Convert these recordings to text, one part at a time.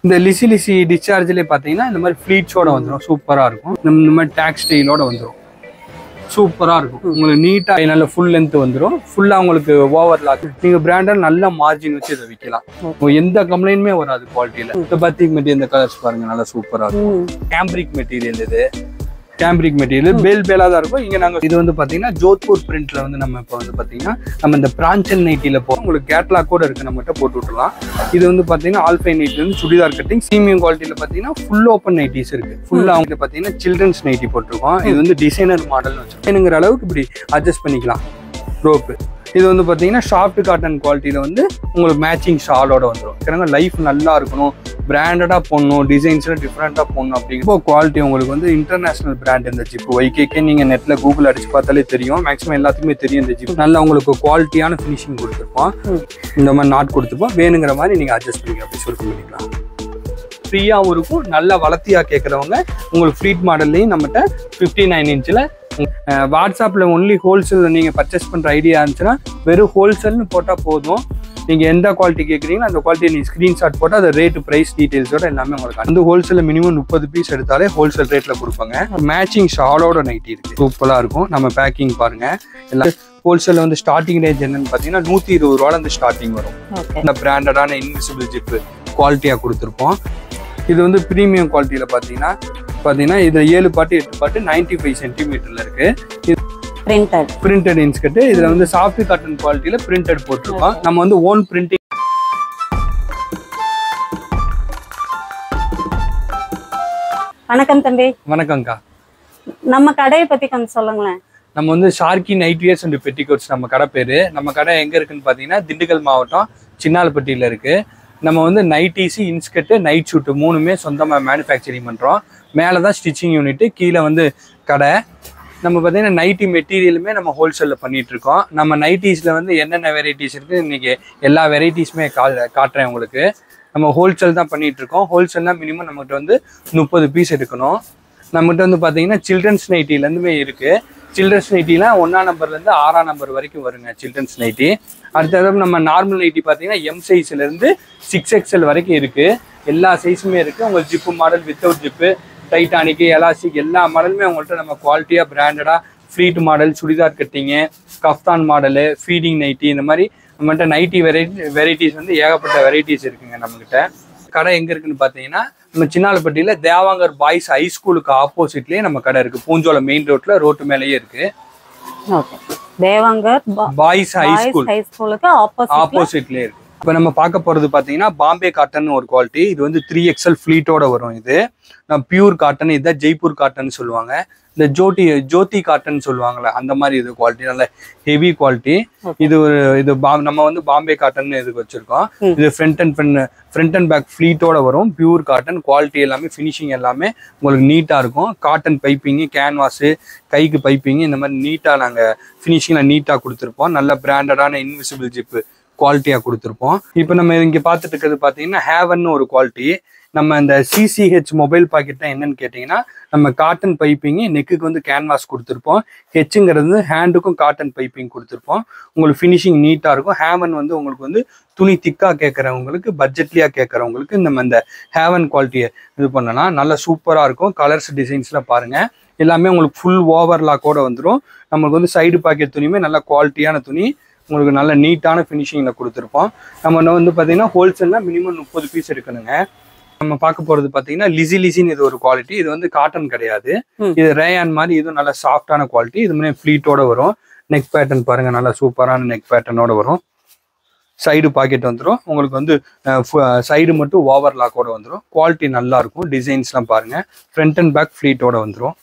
இந்த லிசி லிசி டிஸ்சார்ஜ்லேயே பார்த்தீங்கன்னா இந்த மாதிரி ஃப்ளீட்ஸோட வந்துடும் சூப்பராக இருக்கும் இந்த இந்த மாதிரி டேக் ஸ்டைலோட வந்துடும் சூப்பராக இருக்கும் உங்களுக்கு நீட்டாக நல்ல ஃபுல் லென்த் வந்துடும் ஃபுல்லாக உங்களுக்கு ஓவர்லாக் நீங்கள் பிராண்டட் நல்ல மார்ஜின் வச்சு இதை விற்கலாம் உங்களுக்கு எந்த கம்ப்ளைண்ட்டுமே வராது குவாலிட்டியில் இந்த பத்திக் மெட்டீரியல் இந்த கலர்ஸ் பாருங்க நல்லா சூப்பராக இருக்கும் ம். கேம்பிரிக் மெட்டீரியல் இது கேம்பிரிக் மெட்டீரியல் பேல் பேலா தான் இருக்கும் இங்க நாங்க இது வந்து பாத்தீங்கன்னா ஜோத்பூர் பிரிண்ட்ல வந்து நம்ம இப்போ வந்து பாத்தீங்கன்னா நம்ம இந்த பிராஞ்சல் நைட்டில போ உங்களுக்கு கேட்லாக் கூட இருக்கு நம்மகிட்ட போட்டு விட்டுலாம் இது வந்து பாத்தீங்கன்னா ஆல்ஃபை நைட்ல இருந்து சுடிதார் கட்டிங் சீமியம் குவாலிட்டியில பாத்தீங்கன்னா ஃபுல் ஓப்பன் நைட்டிஸ் இருக்கு ஃபுல்லா அவங்க பாத்தீங்கன்னா சில்ட்ரன்ஸ் நைட்டி போட்டிருக்கோம் இது வந்து டிசைனர் மாடல் வச்சிருக்கோம் அளவுக்கு இப்படி அட்ஜஸ்ட் பண்ணிக்கலாம் ரோப்பு இது வந்து பார்த்தீங்கன்னா சாஃப்ட் காட்டன் குவாலிட்டியில் வந்து உங்களுக்கு மேட்சிங் ஷாலோட வந்துடும் ஏன்னா லைஃப் நல்லா இருக்கணும் பிராண்டடாக போடணும் டிசைன்ஸ்லாம் டிஃப்ரெண்ட்டாக போடணும் அப்படிங்கிற குவாலிட்டி உங்களுக்கு வந்து இன்டர்நேஷனல் பிராண்ட் இந்த ஜிப் ஒய்கேக்கே நீங்கள் நெட்டில் கூகுள் அடிச்சு பார்த்தாலே தெரியும் மேக்ஸிமம் எல்லாத்துக்குமே தெரியும் இந்த ஜிப் நல்லா உங்களுக்கு குவாலிட்டியான ஃபினிஷிங் கொடுத்துருப்போம் ம். இந்த மாதிரி நாட் கொடுத்துருப்போம் வேணுங்கிற மாதிரி நீங்கள் அட்ஜஸ்ட் பண்ணிக்கலாம் அப்படி சுருக்கம் பண்ணிக்கலாம் ஃப்ரீயாகவும் இருக்கும் நல்ல வளர்த்தியாக கேட்குறவங்க உங்களுக்கு ஃப்ரீட் மாடல்லையும் நம்மகிட்ட ஃபிஃப்டி நைன் இன்ச்சில் வாட்ஸ்அப்பில் ஒன்லி ஹோல்சேலில் நீங்கள் பர்ச்சேஸ் பண்ணுற ஐடியா இருந்துச்சுன்னா வெறும் ஹோல்சேல்னு போட்டால் போதும் நீங்கள் எந்த குவாலிட்டி கேட்குறீங்களோ அந்த குவாலிட்டியை நீங்கள் ஸ்க்ரீன்ஷாட் போட்டு அது ரேட்டு ப்ரைஸ் டீட்டெயில்ஸோட எல்லாமே உங்களுக்கு அந்த ஹோல்சேலில் மினிமம் முப்பது பீஸ் எடுத்தாலே ஹோல்சேல் ரேட்டில் கொடுப்பாங்க மேட்சிங் ஷாலோட நைட்டி இருக்குது சூப்பராக இருக்கும் நம்ம பேக்கிங் பாருங்கள் எல்லாம் ஹோல்சேலில் வந்து ஸ்டார்டிங் ரேஞ்ச் என்னன்னு பார்த்தீங்கன்னா நூற்றி இருபது ரூபால இருந்து ஸ்டார்டிங் வரும் ஓகே இந்த பிராண்டடான இன்விசிபிள் ஜிப்பு குவாலிட்டியாக கொடுத்துருப்போம் இது வந்து ப்ரீமியம் குவாலிட்டியில் பார்த்தீங்கன்னா பார்த்தீங்கன்னா இதில் ஏழு பாட்டு எட்டு பாட்டு நைன்டி ஃபைவ் சென்டிமீட்டரில் இருக்கு இது பிரிண்டட் பிரிண்டட் இன்ஸ்கர்ட் இதில் வந்து சாஃப்ட் காட்டன் குவாலிட்டியில் பிரிண்டட் போட்டிருக்கோம் நம்ம வந்து ஓன் பிரிண்டிங் வணக்கம் தம்பி வணக்கம்க்கா நம்ம கடையை பத்தி கொஞ்சம் சொல்லுங்களேன் நம்ம வந்து Sharky night wears and petticoats நம்ம கடை பேர் நம்ம கடை எங்கே இருக்குன்னு பார்த்தீங்கன்னா திண்டுக்கல் மாவட்டம் சின்னாலப்பட்டியில் இருக்குது நம்ம வந்து நைட்டிஸு இன்ஸ்கர்ட்டு நைட் ஷூட்டு மூணுமே சொந்தமாக மேனுஃபேக்சரிங் பண்ணுறோம் மேலே தான் ஸ்டிச்சிங் யூனிட்டு கீழே வந்து கடை நம்ம பார்த்தீங்கன்னா நைட்டி மெட்டீரியலுமே நம்ம ஹோல்சேலில் பண்ணிட்டு இருக்கோம் நம்ம நைட்டிஸில் வந்து என்னென்ன வெரைட்டிஸ் இருக்குது இன்றைக்கி எல்லா வெரைட்டிஸுமே கா காட்டுறேன் உங்களுக்கு நம்ம ஹோல்சேல் தான் பண்ணிட்டு இருக்கோம் ஹோல்சேல்னா மினிமம் நம்மகிட்ட வந்து முப்பது பீஸ் எடுக்கணும் நம்மகிட்ட வந்து பார்த்தீங்கன்னா சில்ட்ரன்ஸ் நைட்டிலேருந்துமே இருக்குது சில்ட்ரன்ஸ் நைட்டிலாம் ஒன்றாம் நம்பர்லேருந்து ஆறாம் நம்பர் வரைக்கும் வருங்க சில்ட்ரன்ஸ் நைட்டி அடுத்தது நம்ம நார்மல் நைட்டி பார்த்தீங்கன்னா எம் சைஸ்லேருந்து சிக்ஸ் எக்ஸ்எல் வரைக்கும் இருக்குது எல்லா சைஸுமே இருக்குது உங்களுக்கு zip model without zip Titanic elastic எல்லா மாடலுமே உங்கள்கிட்ட நம்ம குவாலிட்டியாக பிராண்டடாக pleat model churidar cutting kaftan model feeding nighty இந்த மாதிரி நம்மகிட்ட நைட்டி வெரைட்டி வெரைட்டிஸ் வந்து ஏகப்பட்ட வெரைட்டிஸ் இருக்குங்க நம்மக்கிட்ட கடை எங்கே இருக்குன்னு பார்த்தீங்கன்னா நம்ம சின்னாலப்பட்டியில் தேவாங்கர் பாய்ஸ் ஹை ஸ்கூலுக்கு ஆப்போசிட்லேயே நம்ம கடை இருக்குது பூஞ்சோலை மெயின் ரோட்டில் ரோட்டு மேலேயே இருக்குது okay Devangar boys high school high ஸ்கூலுக்கு ஆப்போசிட் ஆப்போசிட்லேயே இருக்கு இப்போ நம்ம பார்க்க போகிறது பார்த்தீங்கன்னா பாம்பே காட்டன் ஒரு குவாலிட்டி இது வந்து த்ரீ எக்ஸல் ஃப்ளீட்டோட வரும் இது நம்ம பியூர் காட்டன் இதுதான் ஜெய்ப்பூர் காட்டன் சொல்லுவாங்க இந்த ஜோட்டி ஜோதி காட்டன் சொல்லுவாங்கல்ல அந்த மாதிரி இது குவாலிட்டி நல்ல ஹெவி குவாலிட்டி இது ஒரு இது பா- நம்ம வந்து பாம்பே காட்டன் இதுக்கு வச்சிருக்கோம் ம். இது front and front and back ஃப்ளீட்டோட வரும் பியூர் காட்டன் குவாலிட்டி எல்லாமே ஃபினிஷிங் எல்லாமே உங்களுக்கு நீட்டாக இருக்கும் காட்டன் பைப்பிங்கு கேன்வாஸு கைக்கு பைப்பிங் இந்த மாதிரி நீட்டாக நாங்கள் ஃபினிஷிங்கில் நீட்டாக கொடுத்துருப்போம் நல்ல பிராண்டடான இன்விசிபிள் ஜிப்பு குவாலிட்டியாக கொடுத்துருப்போம் இப்போ நம்ம இங்கே பார்த்துட்டு இருக்கிறது பார்த்தீங்கன்னா ஹேவன் ஒரு குவாலிட்டி நம்ம இந்த சிசிஹெச் மொபைல் பாக்கெட்னா என்னன்னு கேட்டிங்கன்னா நம்ம காட்டன் பைப்பிங்கு நெக்குக்கு வந்து கேன்வாஸ் கொடுத்துருப்போம் ஹெச்சுங்கிறது ஹேண்டுக்கும் காட்டன் பைப்பிங் கொடுத்துருப்போம் உங்களுக்கு ஃபினிஷிங் நீட்டாக இருக்கும் ஹேவன் வந்து உங்களுக்கு வந்து துணி திக்காக கேட்குறவங்களுக்கு பட்ஜெட்லியாக கேட்குறவங்களுக்கு நம்ம இந்த ஹேவன் குவாலிட்டியை இது பண்ணலாம் நல்லா சூப்பராக இருக்கும் கலர்ஸ் டிசைன்ஸ்லாம் பாருங்கள் எல்லாமே உங்களுக்கு ஃபுல் ஓவர்லாக்கோட வந்துடும் நமக்கு வந்து சைடு பாக்கெட் துணியுமே நல்ல குவாலிட்டியான துணி உங்களுக்கு நல்ல நீட்டான ஃபினிஷிங்கில் கொடுத்துருப்போம் நம்ம இன்னும் வந்து பார்த்தீங்கன்னா ஹோல்சேல்னா மினிமம் முப்பது பீஸ் எடுக்கணுங்க நம்ம பார்க்க போகிறது பார்த்தீங்கன்னா லிசி லிசின்னு இது ஒரு குவாலிட்டி இது வந்து காட்டன் கிடையாது ம். இது ரேயான் மாதிரி இதுவும் நல்ல சாஃப்டான குவாலிட்டி இது மாதிரி ஃப்ளீட்டோட வரும் நெக் பேட்டர்ன் பாருங்க நல்லா சூப்பரான நெக் பேட்டர்னோட வரும் சைடு பாக்கெட் வந்துடும் உங்களுக்கு வந்து சைடு மட்டும் ஓவர்லாக்கோட வந்துடும் குவாலிட்டி நல்லா இருக்கும் டிசைன்ஸ்லாம் பாருங்க ஃப்ரண்ட் அண்ட் பேக் ஃப்ளீட்டோட வந்துடும்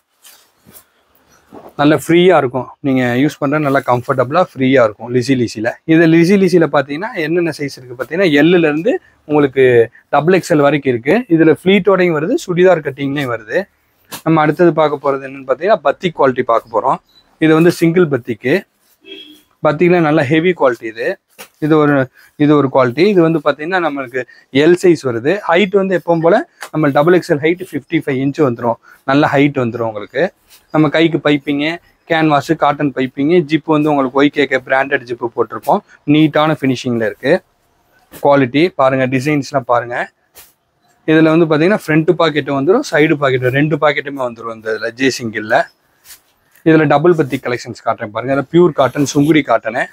நல்ல ஃப்ரீயாக இருக்கும் நீங்கள் யூஸ் பண்ணுற நல்லா கம்ஃபர்டபுளாக ஃப்ரீயாக இருக்கும் லிசி லிசியில் இது லிசி லிசியில் பார்த்தீங்கன்னா என்னென்ன சைஸ் இருக்குது பார்த்தீங்கன்னா எல்லுலேருந்து உங்களுக்கு டபுள் எக்ஸ்எல் வரைக்கும் இருக்குது இதில் ஃப்ளீட்டோடையும் வருது சுடிதார் கட்டிங்லேயும் வருது நம்ம அடுத்தது பார்க்க போகிறது என்னன்னு பார்த்தீங்கன்னா பத்திக் குவாலிட்டி பார்க்க போகிறோம் இது வந்து சிங்கிள் பத்திக்கு பத்திக்கில் நல்ல ஹெவி குவாலிட்டி இது இது ஒரு இது ஒரு குவாலிட்டி இது வந்து பார்த்தீங்கன்னா நம்மளுக்கு எல் சைஸ் வருது ஹைட் வந்து எப்பவும் போல் நம்ம double XL height fifty five inch வந்துடும் நல்ல ஹைட் வந்துடும் உங்களுக்கு நம்ம கைக்கு piping canvas cotton piping zip வந்து உங்களுக்கு ஒய் கேக்க பிராண்டட் ஜிப்பு போட்டிருப்போம் நீட்டான ஃபினிஷிங்கில் இருக்குது குவாலிட்டி பாருங்கள் டிசைன்ஸ்லாம் பாருங்கள் இதில் வந்து பார்த்தீங்கன்னா ஃப்ரண்ட் பாக்கெட்டும் வந்துடும் சைடு பாக்கெட் ரெண்டு பாக்கெட்டுமே வந்துடும் இந்த இதில் ஜே சிங்கிளில் இதில் டபுள் பத்தி கலெக்ஷன்ஸ் காட்டுறேன் பாருங்க இதில் பியூர் காட்டன் சுங்குடி காட்டனு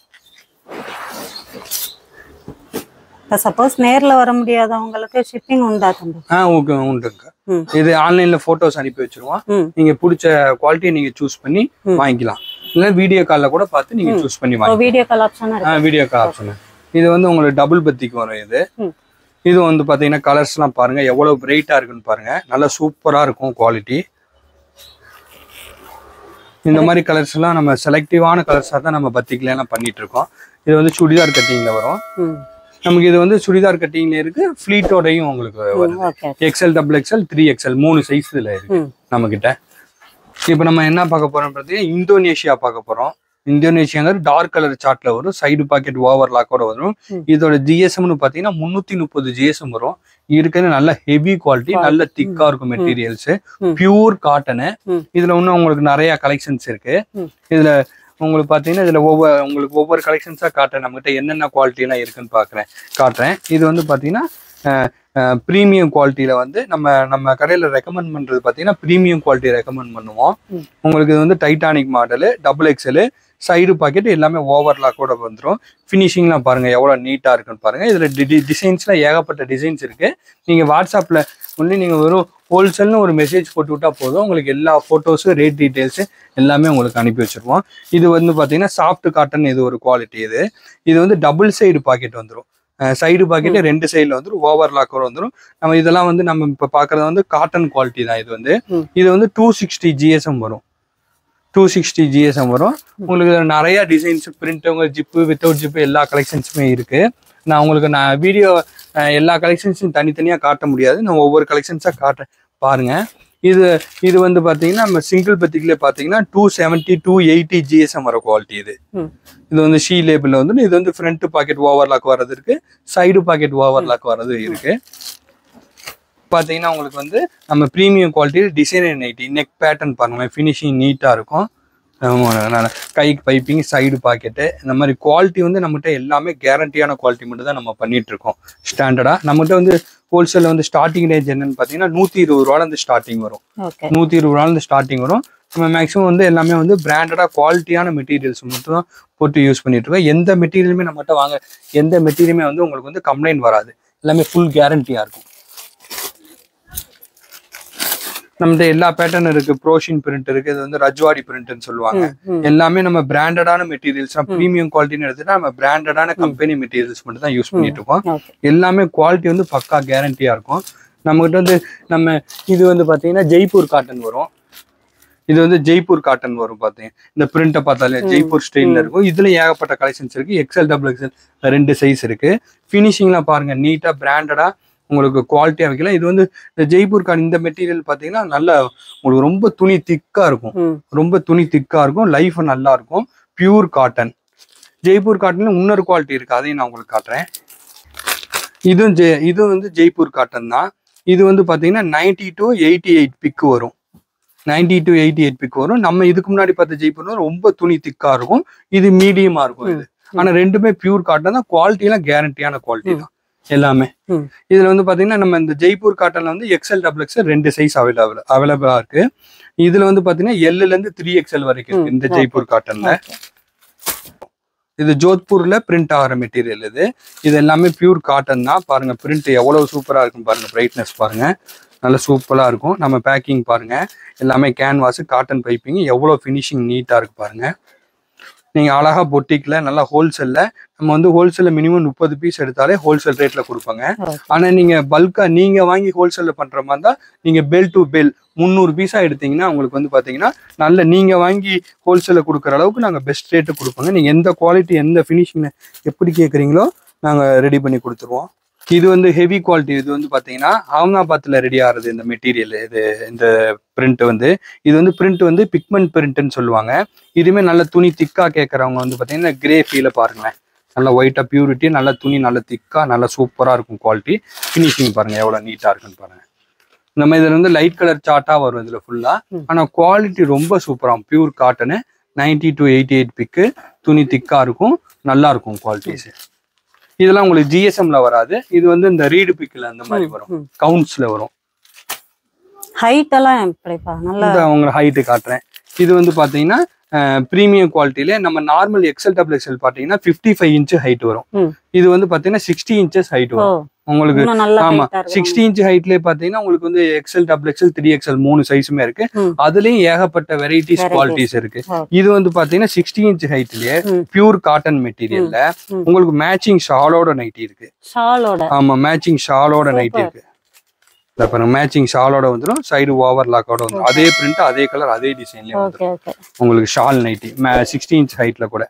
இப்போ சப்போஸ் நேர்ல வர முடியாதவங்களுக்கு ஷிப்பிங் உண்டா தம்பி ஆ ஓகே உண்டுங்க ம். இது ஆன்லைனில் ஃபோட்டோஸ் அனுப்பி வச்சிருவோம் ம் நீங்கள் பிடிச்ச குவாலிட்டியை நீங்கள் சூஸ் பண்ணி வாங்கிக்கலாம் இல்லை வீடியோ காலில் கூட பார்த்து நீங்கள் சூஸ் பண்ணி இப்போ வாங்கிக்கலாம் வீடியோ கால் ஆப்ஷன் ஆ இருக்கு வீடியோ கால் ஆப்ஷனு இது வந்து உங்களுக்கு டபுள் பத்திக்கு வரும் இது ம். இது வந்து பார்த்தீங்கன்னா கலர்ஸ்லாம் பாருங்க எவ்வளோ பிரைட்டாக இருக்குன்னு பாருங்க நல்லா சூப்பராக இருக்கும் குவாலிட்டி இந்த மாதிரி கலர்ஸ் எல்லாம் நம்ம செலக்டிவான கலர்ஸாக தான் நம்ம பத்திக்கில எல்லாம் பண்ணிட்டு இருக்கோம் இது வந்து சுடிதார் கட்டிங்ல வரும் ம் நமக்கு இது வந்து சுடிதார் கட்டிங்ல இருக்கு ஃபிளீட்டோடையும் உங்களுக்கு வருது okay XL double XL three XL மூணு சைஸ் இதுல இருக்கு ம் நம்ம கிட்ட இப்போ நம்ம என்ன பார்க்க போறோம் பார்த்தீங்கன்னா இந்தோனேஷியா பார்க்க போறோம் இந்தோனேஷியாங்கிறது டார்க் கலர் சார்ட்ல வரும் சைடு பாக்கெட் ஓவர்லாக்கோட வரும் ம். இதோட ஜிஎஸ்எம்னு பார்த்தீங்கன்னா முந்நூற்றி முப்பது ஜிஎஸ்எம் வரும் இருக்கிறது நல்ல ஹெவி குவாலிட்டி நல்ல திக்கா இருக்கும் மெட்டீரியல்ஸ் ம். பியூர் காட்டனு ம். இதுல இன்னும் உங்களுக்கு நிறைய கலெக்ஷன்ஸ் இருக்கு ம். இதுல உங்களுக்கு பார்த்தீங்கன்னா இதுல ஒவ்வொரு உங்களுக்கு ஒவ்வொரு கலெக்ஷன்ஸாக காட்டுறேன் நம்மகிட்ட என்னென்ன குவாலிட்டி எல்லாம் இருக்குன்னு பார்க்குறேன் காட்டுறேன் இது வந்து பார்த்தீங்கன்னா ப்ரீமியம் குவாலிட்டியில வந்து நம்ம நம்ம கடையில் ரெக்கமெண்ட் பண்றது பார்த்தீங்கன்னா ப்ரீமியம் குவாலிட்டி ரெக்கமெண்ட் பண்ணுவோம் ம். உங்களுக்கு இது வந்து Titanic model double XL side pocket எல்லாமே ஓவர்லாக்கோட வந்துடும் ஃபினிஷிங்லாம் பாருங்க எவ்வளோ நீட்டாக இருக்குன்னு பாருங்க இதில் டி டிசைன்ஸ்லாம் ஏகப்பட்ட டிசைன்ஸ் இருக்கு நீங்கள் வாட்ஸ்அப்பில் ஒன்லி நீங்கள் வெறும் ஹோல்சேல்னு ஒரு மெசேஜ் போட்டு விட்டா போதும் உங்களுக்கு எல்லா ஃபோட்டோஸு ரேட் டீட்டெயில்ஸு எல்லாமே உங்களுக்கு அனுப்பி வச்சிருவோம் இது வந்து பார்த்தீங்கன்னா சாஃப்ட் காட்டன் இது ஒரு குவாலிட்டி இது இது வந்து டபுள் சைடு பாக்கெட் வந்துடும் சைடு பாக்கெட்டு ரெண்டு சைடில் வந்துடும் ஓவர்லாக்கோட வந்துடும் நம்ம இதெல்லாம் வந்து நம்ம இப்போ பார்க்குறது வந்து காட்டன் குவாலிட்டி தான் இது வந்து ம். இது வந்து டூ சிக்ஸ்டி ஜிஎஸ்எம் வரும் டூ சிக்ஸ்டி ஜிஎஸ்எம் வரும் உங்களுக்கு இதுல நிறைய டிசைன்ஸ் பிரிண்ட் உங்க ஜிப்பு வித்தவுட் ஜிப்பு எல்லா கலெக்ஷன்ஸுமே இருக்கு நான் உங்களுக்கு நான் வீடியோ எல்லா கலெக்ஷன்ஸும் தனித்தனியாக காட்ட முடியாது நான் ஒவ்வொரு கலெக்ஷன்ஸாக காட்டுறேன் பாருங்க இது இது வந்து பார்த்தீங்கன்னா நம்ம சிங்கிள் பத்திக்கிலே பார்த்தீங்கன்னா two seventy two eighty GSM வர குவாலிட்டி இது ம் இது வந்து ஷீ லேபிள் வந்து இது வந்து ஃப்ரண்ட் பாக்கெட் ஓவர்லாக் வர்றது இருக்கு சைடு பாக்கெட் ஓவர்லாக் வர்றது இருக்கு பார்த்தீங்கன்னா உங்களுக்கு வந்து நம்ம ப்ரீமியம் குவாலிட்டியில் டிசைனர் நைட்டி நெக் பேட்டர்ன் பாருங்களேன் ஃபினிஷிங் நீட்டாக இருக்கும் ஆமா, நல்ல கை பைப்பிங் சைடு பாக்கெட்டு இந்த மாதிரி குவாலிட்டி வந்து நம்மகிட்ட எல்லாமே கேரண்டியான குவாலிட்டி மட்டும் தான் நம்ம பண்ணிட்டு இருக்கோம் ஸ்டாண்டர்டாக நம்மகிட்ட வந்து ஹோல்சேலில் வந்து ஸ்டார்டிங் ரேஞ்ச் என்னன்னு பார்த்தீங்கன்னா நூற்றி இருபது ரூபாலேருந்து ஸ்டார்டிங் வரும் ஓகே நூற்றி இருபது ரூபாலேருந்து ஸ்டார்டிங் வரும் நம்ம மேக்ஸிமம் வந்து எல்லாமே வந்து பிராண்டடாக குவாலிட்டியான மெட்டீரியல்ஸ் மட்டும் தான் போட்டு யூஸ் பண்ணிட்டு இருக்கோம் எந்த மெட்டீரியலுமே நம்மகிட்ட வாங்க எந்த மெட்டீரியலுமே வந்து உங்களுக்கு வந்து கம்ப்ளைண்ட் வராது எல்லாமே ஃபுல் கேரண்டியாக இருக்கும் நம்மகிட்ட எல்லா பேட்டர்ன் இருக்கு ப்ரோஷின் பிரிண்ட் இருக்கு இது வந்து ரஜ்வாடி பிரிண்ட்னு சொல்லுவாங்க ம் ம் எல்லாமே நம்ம பிராண்டடான மெட்டீரியல்ஸ் ப்ரீமியம் குவாலிட்டின்னு எடுத்துட்டா நம்ம பிராண்டடான கம்பெனி மெட்டீரியல்ஸ் மட்டும் தான் யூஸ் பண்ணிட்டு இருக்கோம் ஓகே எல்லாமே குவாலிட்டி வந்து பக்கா கேரண்டியா இருக்கும் நம்மகிட்ட வந்து நம்ம இது வந்து பாத்தீங்கன்னா ஜெய்ப்பூர் காட்டன் வரும் இது வந்து ஜெய்ப்பூர் காட்டன் வரும் பாத்தீங்க இந்த பிரிண்ட்டை பார்த்தாலே ஜெய்ப்பூர் ஸ்டைல்ல இருக்கும் இதுல ஏகப்பட்ட கலெக்ஷன்ஸ் இருக்கு எக்ஸல் டபுள் எக்ஸல் ரெண்டு சைஸ் இருக்கு ஃபினிஷிங்லாம் பாருங்க நீட்டா பிராண்டடா உங்களுக்கு குவாலிட்டியா வைக்கலாம் இது வந்து இந்த ஜெய்ப்பூர் காட்டன் இந்த மெட்டீரியல் பாத்தீங்கன்னா நல்ல உங்களுக்கு ரொம்ப துணி திக்கா இருக்கும் ம் ரொம்ப துணி திக்கா இருக்கும் லைஃப் நல்லா இருக்கும் பியூர் காட்டன் ஜெய்ப்பூர் காட்டன்ல இன்னொரு குவாலிட்டி இருக்கு அதையும் நான் உங்களுக்கு காட்டுறேன் இதுவும் ஜெ இது வந்து ஜெய்ப்பூர் காட்டன் தான் இது வந்து பாத்தீங்கன்னா ninety two eighty eight pick வரும் ninety two eighty eight pick வரும் நம்ம இதுக்கு முன்னாடி பார்த்த ஜெய்ப்பூர் ரொம்ப துணி திக்கா இருக்கும் இது மீடியமா இருக்கும் இது ஆனா ரெண்டுமே பியூர் காட்டன் தான் குவாலிட்டி எல்லாம் கேரண்டியான குவாலிட்டி தான் எல்லாமே ம் இதுல வந்து பாத்தீங்கன்னா நம்ம இந்த ஜெய்ப்பூர் காட்டன்ல வந்து எக்ஸ்எல் டபுள் எக்ஸ்எல் ரெண்டு சைஸ் அவைலபிள் அவைலபிளா இருக்கு இதுல வந்து பாத்தீங்கன்னா எல்லுல இருந்து த்ரீ எக்ஸ்எல் வரைக்கும் இருக்கு இந்த ஜெய்ப்பூர் காட்டன்ல ஓகே இது ஜோத்பூர்ல பிரிண்ட் ஆகிற மெட்டீரியல் இது இது எல்லாமே பியூர் காட்டன் தான் பாருங்க பிரிண்ட் எவ்வளவு சூப்பரா இருக்கும் பாருங்க பிரைட்னஸ் பாருங்க நல்ல சூப்பரா இருக்கும் நம்ம பேக்கிங் பாருங்க எல்லாமே கேன்வாஸ் காட்டன் பைப்பிங் எவ்வளவு ஃபினிஷிங் நீட்டா இருக்கு பாருங்க நீங்க அழகா பொட்டிக்ல நல்லா ஹோல்சேல்ல நம்ம வந்து ஹோல்சேல்ல மினிமம் முப்பது பீஸ் எடுத்தாலே ஹோல்சேல் ரேட்ல கொடுப்பாங்க ஓகே ஆனா நீங்க பல்கா நீங்க வாங்கி ஹோல்சேல்ல பண்ற மாதிரி இருந்தா நீங்க பெல் டு பெல் முந்நூறு பீஸா எடுத்தீங்கன்னா உங்களுக்கு வந்து பாத்தீங்கன்னா நல்ல நீங்க வாங்கி ஹோல்சேல்ல கொடுக்குற அளவுக்கு நாங்க பெஸ்ட் ரேட்டு கொடுப்போங்க நீங்க எந்த குவாலிட்டி எந்த ஃபினிஷிங்ல எப்படி கேக்குறீங்களோ நாங்க ரெடி பண்ணி கொடுத்துருவோம் இது வந்து ஹெவி குவாலிட்டி இது வந்து பாத்தீங்கன்னா அகமதாபாத்ல ரெடி ஆகுறது இந்த மெட்டீரியல் இது இந்த பிரிண்ட் வந்து இது வந்து பிரிண்ட் வந்து பிக்மெண்ட் பிரிண்ட்னு சொல்லுவாங்க இதுவுமே நல்ல துணி திக்கா கேட்கறவங்க வந்து பாத்தீங்கன்னா கிரே ஃபீல பாருங்களேன் நல்ல ஒயிட்டா பியூரிட்டி நல்ல துணி நல்ல திக்கா நல்ல சூப்பரா இருக்கும் குவாலிட்டி ஃபினிஷிங் பாருங்க எவ்வளவு நீட்டா இருக்குன்னு பாருங்க நம்ம இதுல வந்து லைட் கலர் சார்ட்டா வரும் இதுல ஃபுல்லா ம். ஆனா குவாலிட்டி ரொம்ப சூப்பரா pure cotton ninety two eighty eight pick துணி திக்கா இருக்கும் நல்லா இருக்கும் குவாலிட்டிஸ் இதெல்லாம் உங்களுக்கு ஜிஎஸ்எம்ல வராது இது வந்து இந்த ரீடு பிக்கில் அந்த மாதிரி வரும் கவுண்ட்ஸ்ல வரும் ஹைட் எல்லாம் எப்படிப்பா நல்லா இந்த உங்களுக்கு ஹைட்டு காட்டுறேன் இது வந்து பாத்தீங்கன்னா ப்ரீமியம் குவாலிட்டியில நம்ம நார்மல் எக்ஸல் டபுள் எக்ஸல் பாத்தீங்கன்னா ஃபிஃப்டி ஃபைவ் இன்ச் ஹைட் வரும் ம். இது வந்து பாத்தீங்கன்னா சிக்ஸ்டி இன்ச்சஸ் ஹைட் ஓ வரும் உங்களுக்கு இன்னும் நல்லா ஆமா ஹைட்டா இருக்கு சிக்ஸ்டி இன்ச் ஹைட்லயே பாத்தீங்கன்னா உங்களுக்கு வந்து XL double XL three XL மூணு சைஸுமே இருக்கு ம். அதுலயும் ஏகப்பட்ட வெரைட்டிஸ் Varieties. குவாலிட்டிஸ் இருக்கு ஓ. இது வந்து பாத்தீங்கன்னா சிக்ஸ்டி இன்ச் ஹைட்லயே ம். பியூர் காட்டன் மெட்டீரியல்ல ம். உங்களுக்கு மேட்சிங் ஷாலோட நைட்டி இருக்கு ஷாலோட ஆமா மேட்சிஙங் ஷாலோட நைட்டி Super. இருக்கு இந்த பாருங்க மேட்சிங் ஷாலோட வந்துடும் சைடு ஓவர் லாக்கோட வந்துடும் அதே பிரிண்ட் அதே கலர் அதே டிசைன்லயே வந்துடும் ஓகே ஓகே உங்களுக்கு ஷால் நைட்டி சிக்ஸ்டி இன்ச் ஹைட்ல கூட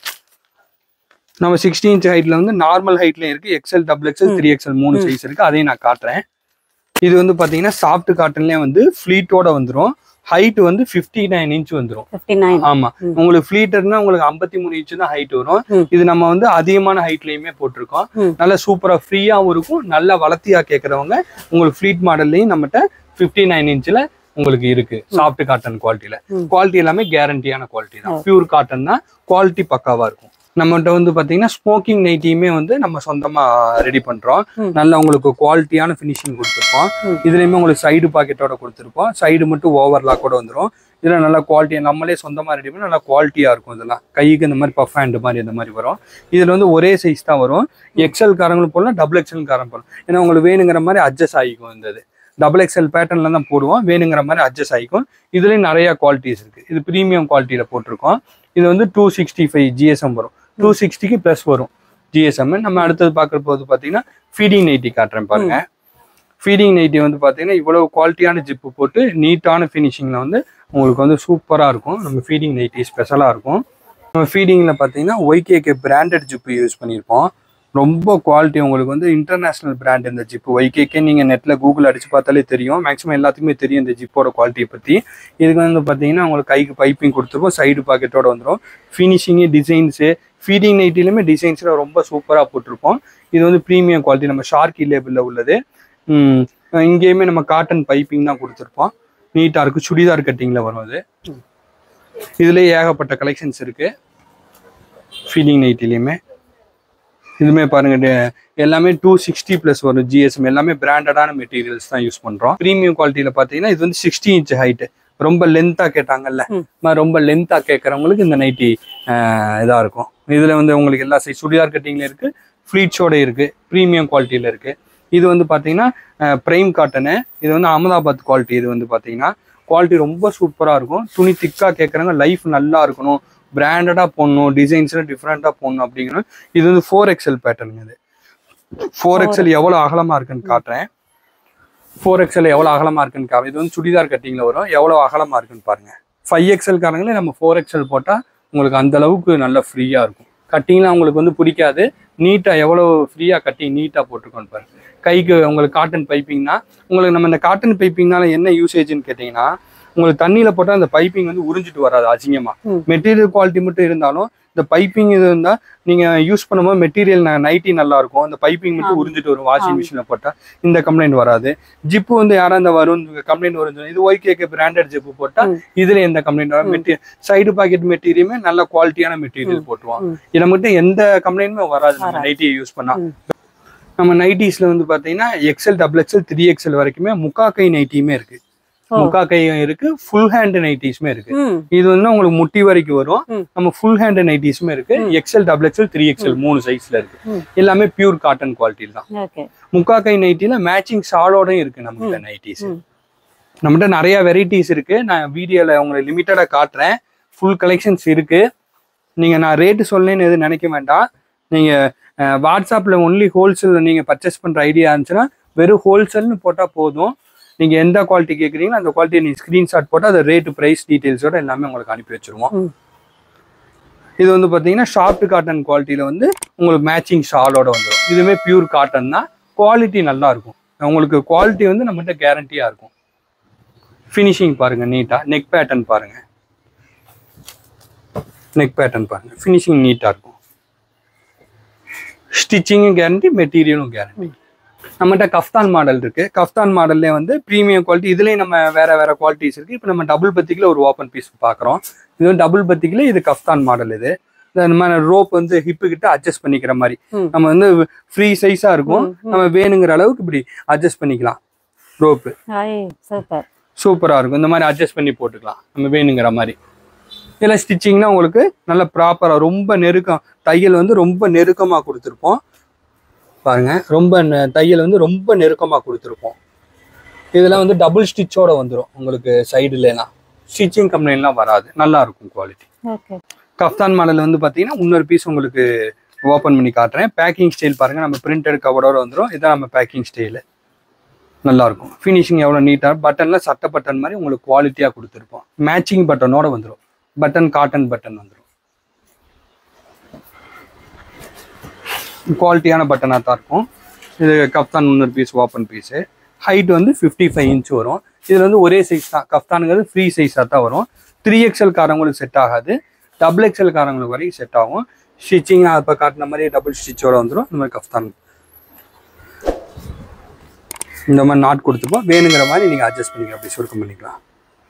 நம்ம சிக்ஸ்டி இன்ச் ஹைட்ல வந்து நார்மல் ஹைட்லயும் இருக்கு XL double XL three XL மூணு சைஸ் இருக்கு அதையும் நான் காட்டுறேன் இது வந்து பாத்தீங்கன்னா சாஃப்ட் காட்டன்லயே வந்து ஃபிளீட்டோட வந்துரும் ஹைட் வந்து 59 நைன் இன்ச் வந்துரும் ஃபிஃப்டி நைன் ஆமா உங்களுக்கு ஃபிளீட்டர்னா உங்களுக்கு 53 மூணு இன்ச் தான் ஹைட் வரும் ம். இது நம்ம வந்து அதிகமான ஹைட்லயுமே போட்டிருக்கோம் ம். நல்ல சூப்பரா ஃப்ரீயாவும் இருக்கும் நல்ல வளர்த்தியா கேக்குறவங்க உங்களுக்கு ஃபிளீட் மாடல்லையும் நம்மகிட்ட 59 நைன் இன்ச்ல உங்களுக்கு இருக்கு சாஃப்ட் காட்டன் குவாலிட்டியில ம். குவாலிட்டி எல்லாமே கேரண்டியான குவாலிட்டி தான் பியூர் காட்டன் தான் குவாலிட்டி பக்காவா இருக்கும் நம்மகிட்ட வந்து பாத்தீங்கன்னா ஸ்மோக்கிங் நைட்டியுமே வந்து நம்ம சொந்தமா ரெடி பண்றோம் ம். நல்ல உங்களுக்கு குவாலிட்டியான ஃபினிஷிங் கொடுத்துருப்போம் ம். இதுலயுமே உங்களுக்கு சைடு பாக்கெட்டோட கொடுத்துருப்போம் சைடு மட்டும் ஓவர்லாக் கூட வந்துரும் இதுல நல்லா குவாலிட்டி நம்மளே சொந்தமா ரெடி பண்ணி நல்லா குவாலிட்டியா இருக்கும் இதெல்லாம் கைக்கு இந்த மாதிரி பஃப் ஹேண்ட் மாதிரி இந்த மாதிரி வரும் இதுல வந்து ஒரே சைஸ் தான் வரும் எக்ஸல் காரங்களும் போடலாம் டபுள் எக்ஸல் காரம் போடலாம் ஏன்னா உங்களுக்கு வேணுங்கிற மாதிரி அட்ஜஸ்ட் ஆகிக்கும் இந்த இது டபுள் எக்ஸல் பேட்டர்ன்ல தான் போடுவோம் வேணுங்கிற மாதிரி அட்ஜஸ்ட் ஆகிக்கும் இதுலயும் நிறைய குவாலிட்டிஸ் இருக்கு இது ப்ரீமியம் குவாலிட்டியில போட்டிருக்கோம் இது வந்து டூ சிக்ஸ்டி ஃபைவ் ஜிஎஸ்எம் வரும் டூ சிக்ஸ்டிக்கு ப்ளஸ் வரும் ஜிஎஸ்எம் நம்ம அடுத்தது பார்க்குற போது பார்த்தீங்கன்னா ஃபீடிங் நைட்டி காட்டுறேன் பாருங்க ஃபீடிங் நைட்டி வந்து பார்த்தீங்கன்னா இவ்வளவு குவாலிட்டியான ஜிப்பு போட்டு நீட்டான ஃபினிஷிங்கில் வந்து உங்களுக்கு வந்து சூப்பராக இருக்கும் நம்ம ஃபீடிங் நைட்டி ஸ்பெஷலாக இருக்கும் நம்ம ஃபீடிங்கில் பார்த்தீங்கன்னா ஒய்கேகே பிராண்டட் ஜிப்பு யூஸ் பண்ணியிருப்போம் ரொம்ப குவாலிட்டி உங்களுக்கு வந்து இன்டர்நேஷனல் பிராண்ட் இந்த ஜிப்பு ஒய்கேகே நீங்கள் நெட்டில் கூகுள் அடிச்சு பார்த்தாலே தெரியும் மேக்ஸிமம் எல்லாத்துக்குமே தெரியும் இந்த ஜிப்போட குவாலிட்டியை பற்றி இதுக்கு வந்து பார்த்தீங்கன்னா உங்களுக்கு கைக்கு பைப்பிங் கொடுத்துருப்போம் சைடு பாக்கெட்டோட வந்துடும் ஃபினிஷிங்கு டிசைன்ஸு ஃபீடிங் நைட்டிலுமே டிசைன்ஸில் ரொம்ப சூப்பராக போட்டிருப்போம் இது வந்து ப்ரீமியம் குவாலிட்டி நம்ம ஷார்க்கி லேபிளில் உள்ளது ம், இங்கேயுமே நம்ம காட்டன் பைப்பிங் தான் கொடுத்துருப்போம் நீட்டாக இருக்கும் சுடிதார் கட்டிங்கில் வரும் அது இதுலேயே ஏகப்பட்ட கலெக்ஷன்ஸ் இருக்குது ஃபீடிங் நைட்டிலையுமே இதுமே பாருங்க டே- எல்லாமே டூ சிக்ஸ்டி ப்ளஸ் வரும் ஜிஎஸ்எம் எல்லாமே பிராண்டடான மெட்டீரியல்ஸ் தான் யூஸ் பண்ணுறோம் ப்ரீமியம் குவாலிட்டியில் பார்த்தீங்கன்னா இது வந்து சிக்ஸ்டி இன்ச் ஹைட்டு ரொம்ப லென்த்தாக கேட்டாங்கல்ல ம். ம- ரொம்ப லென்த்தாக கேட்குறவங்களுக்கு இந்த நைட்டி இதாக இருக்கும் இதில் வந்து உங்களுக்கு எல்லா சைஸ் சுடிதார் கட்டிங்கில் இருக்குது ஃப்ளீட்ஸோட இருக்குது ப்ரீமியம் குவாலிட்டியில் இருக்குது இது வந்து பார்த்தீங்கன்னா ப்ரைம் காட்டனு இது வந்து அகமதாபாத் குவாலிட்டி இது வந்து பார்த்தீங்கன்னா குவாலிட்டி ரொம்ப சூப்பராக இருக்கும் துணி திக்காக கேட்குறவங்க லைஃப் நல்லா இருக்கணும் பிராண்டடாக போடணும் டிசைன்ஸில் டிஃப்ரெண்ட்டாக போடணும் அப்படிங்கிறது இது வந்து ஃபோர் எக்ஸல் பேட்டர்ன் இது ஃபோர் எக்ஸல் எவ்வளோ அகலமாக இருக்குன்னு காட்டுறேன் ஃபோர் எக்ஸல் எவ்வளோ அகலமாக இருக்குன்னு காட்டுறேன் இது வந்து சுடிதார் கட்டிங்கில் வரும் எவ்வளோ அகலமாக இருக்குன்னு பாருங்க ஃபைவ் எக்ஸல் காரங்களே நம்ம ஃபோர் எக்ஸல் போட்டால் உங்களுக்கு அந்த அளவுக்கு நல்லா ஃப்ரீயாக இருக்கும் கட்டிங்லாம் உங்களுக்கு வந்து பிடிக்காது நீட்டாக எவ்வளோ ஃப்ரீயாக கட்டிங் நீட்டாக போட்டிருக்கோன்னு பாருங்க கைக்கு உங்களுக்கு காட்டன் பைப்பிங்னா உங்களுக்கு நம்ம இந்த காட்டன் பைப்பிங்னால என்ன யூசேஜ்னு கேட்டிங்கன்னா உங்களுக்கு தண்ணியில் போட்டால் அந்த பைப்பிங் வந்து உறிஞ்சிட்டு வராது அசிங்கமாக ம். மெட்டீரியல் குவாலிட்டி மட்டும் இருந்தாலும் இந்த பைப்பிங் இது இருந்தால் நீங்கள் யூஸ் பண்ணும்போது மெட்டீரியல் நைட்டி நல்லா இருக்கும் அந்த பைப்பிங் மட்டும் ஆமா. உறிஞ்சிட்டு வரும் வாஷிங் ஆமா. மிஷினில் போட்டால் இந்த கம்ப்ளைண்ட் வராது ஜிப்பு வந்து யாரா இந்த வரும் கம்ப்ளைண்ட் வரும் இது ஒய்கேக்கு பிராண்டட் ஜிப்பு போட்டால் ம். இதுல எந்த கம்ப்ளைண்ட் வரும் மெட்டீரியல் சைடு பாக்கெட் மெட்டீரியலுமே நல்ல குவாலிட்டியான மெட்டீரியல் போட்டுருவோம் ம். இதை மட்டும் எந்த கம்ப்ளைண்ட்டுமே வராது நம்ம வராது. நைட்டியை யூஸ் பண்ணா ம். நம்ம நைட்டிஸ்ல வந்து பாத்தீங்கன்னா XL double XL three XL வரைக்குமே முக்கா கை நைட்டியுமே இருக்கு ஓ. முக்கா கையும் இருக்கு ஃபுல் ஹேண்ட் நைட்டிஸுமே இருக்கு ம் இது வந்து உங்களுக்கு முட்டி வரைக்கும் வரும் ம். நம்ம ஃபுல் ஹேண்ட் நைட்டிஸுமே இருக்கு XL double XL three XL மூணு சைஸ்ல இருக்கு ம். எல்லாமே பியூர் காட்டன் குவாலிட்டி தான் ஓகே முக்கா கை நைட்டில மேட்சிங் ஷாலோடயும் இருக்கு நம்மகிட்ட நைட்டிஸ் ம். நம்மகிட்ட நிறைய வெரைட்டிஸ் இருக்கு நான் வீடியோல உங்களுக்கு லிமிட்டடா காட்டுறேன் ஃபுல் கலெக்ஷன்ஸ் இருக்கு நீங்க நான் ரேட்டு சொல்லணும்னு எதுவும் நினைக்க வேண்டாம் நீங்க அஹ், வாட்ஸ்அப்ல ஒன்லி ஹோல்சேல் நீங்க பர்ச்சேஸ் பண்ற ஐடியா இருந்துச்சுன்னா வெறும் ஹோல்சேல்னு போட்டா போதும் நீங்க எந்த குவாலிட்டி கேக்குறீங்களோ அந்த குவாலிட்டி நீங்க ஸ்கிரீன்ஷாட் போட்டு அது ரேட்டு பிரைஸ் டீடைல்ஸோட எல்லாமே உங்களுக்கு அனுப்பி வச்சிருவோம் ம். இது வந்து பாத்தீங்கன்னா சாஃப்ட் காட்டன் குவாலிட்டியில வந்து உங்களுக்கு மேட்சிங் ஷாலோட வந்துடும் இதுவுமே பியூர் காட்டன் தான் குவாலிட்டி நல்லா இருக்கும் உங்களுக்கு குவாலிட்டி வந்து நம்மகிட்ட கேரண்டியா இருக்கும் ஃபினிஷிங் பாருங்க நீட்டா நெக் பேட்டர்ன் பாருங்க நெக் பேட்டர்ன் பாருங்க ஃபினிஷிங் நீட்டா இருக்கும் ஸ்டிச்சிங்கும் கேரண்டி மெட்டீரியலும் கேரண்டி நம்மகிட்ட கஃப்தான் மாடல் இருக்கு கஃப்தான் மாடல்லே வந்து ப்ரீமியம் குவாலிட்டி இதுலயும் நம்ம வேற வேற குவாலிட்டிஸ் இருக்கு இப்போ நம்ம டபுள் பத்திக்கில் ஒரு ஓப்பன் பீஸ் பார்க்குறோம் இது வந்து டபுள் பத்திக்கில் இது கஃப்தான் மாடல் இது இந்த மாதிரி ரோப் வந்து ஹிப்பு கிட்ட அட்ஜஸ்ட் பண்ணிக்கிற மாதிரி ம். நம்ம வந்து ஃப்ரீ சைஸா இருக்கும் நம்ம வேணுங்கிற அளவுக்கு இப்படி அட்ஜஸ்ட் பண்ணிக்கலாம் ரோப்பு ஐ சூப்பர் சூப்பரா இருக்கும் இந்த மாதிரி அட்ஜஸ்ட் பண்ணி போட்டுக்கலாம் நம்ம வேணுங்கிற மாதிரி இதில் ஸ்டிச்சிங்னா உங்களுக்கு நல்ல ப்ராப்பரா ரொம்ப நெருக்கம் தையல் வந்து ரொம்ப நெருக்கமா கொடுத்துருப்போம் பாருங்க ரொம்ப நெ- தையல் வந்து ரொம்ப நெருக்கமா கொடுத்துருப்போம் இதெல்லாம் வந்து டபுள் ஸ்டிச்சோட வந்துடும் உங்களுக்கு சைடுலாம் ஸ்டிச்சிங் கம்ப்ளைண்ட்லாம் வராது நல்லா இருக்கும் குவாலிட்டி ஓகே கஃப்தான் மாடல் வந்து பார்த்தீங்கன்னா இன்னொரு பீஸ் உங்களுக்கு ஓப்பன் பண்ணி காட்டுறேன் பேக்கிங் ஸ்டைல் பாருங்க நம்ம பிரிண்டட் கவரோட வந்துடும் இதான் நம்ம பேக்கிங் ஸ்டைலு நல்லா இருக்கும் ஃபினிஷிங் எவ்வளோ நீட்டாக பட்டன்ல சட்டை பட்டன் மாதிரி உங்களுக்கு குவாலிட்டியாக கொடுத்துருப்போம் மேட்சிங் பட்டனோட வந்துடும் பட்டன் காட்டன் பட்டன் வந்துடும் குவாலிட்டியான பட்டனாக தான் இருக்கும் இது கஃப்தான் முன்னூறு பீஸ் ஓப்பன் பீஸு ஹைட் வந்து ஃபிஃப்டி ஃபைவ் இன்ச் வரும் இதில் வந்து ஒரே சைஸ் தான் கஃப்தானுங்கிறது ஃப்ரீ சைஸாக தான் வரும் த்ரீ எக்ஸ்எல் காரங்களுக்கு செட் ஆகாது டபுள் எக்ஸ்எல் காரங்களுக்கு வரைக்கும் செட் ஆகும் ஸ்டிச்சிங் நான் இப்போ காட்டின மாதிரி டபுள் ஸ்டிச்சோட வந்துடும் இந்த மாதிரி கஃப்தான் இந்த மாதிரி நாட் கொடுத்துப்போம் வேணுங்கிற மாதிரி நீங்கள் அட்ஜஸ்ட் பண்ணிக்கலாம் அப்படி சுருக்கம் பண்ணிக்கலாம்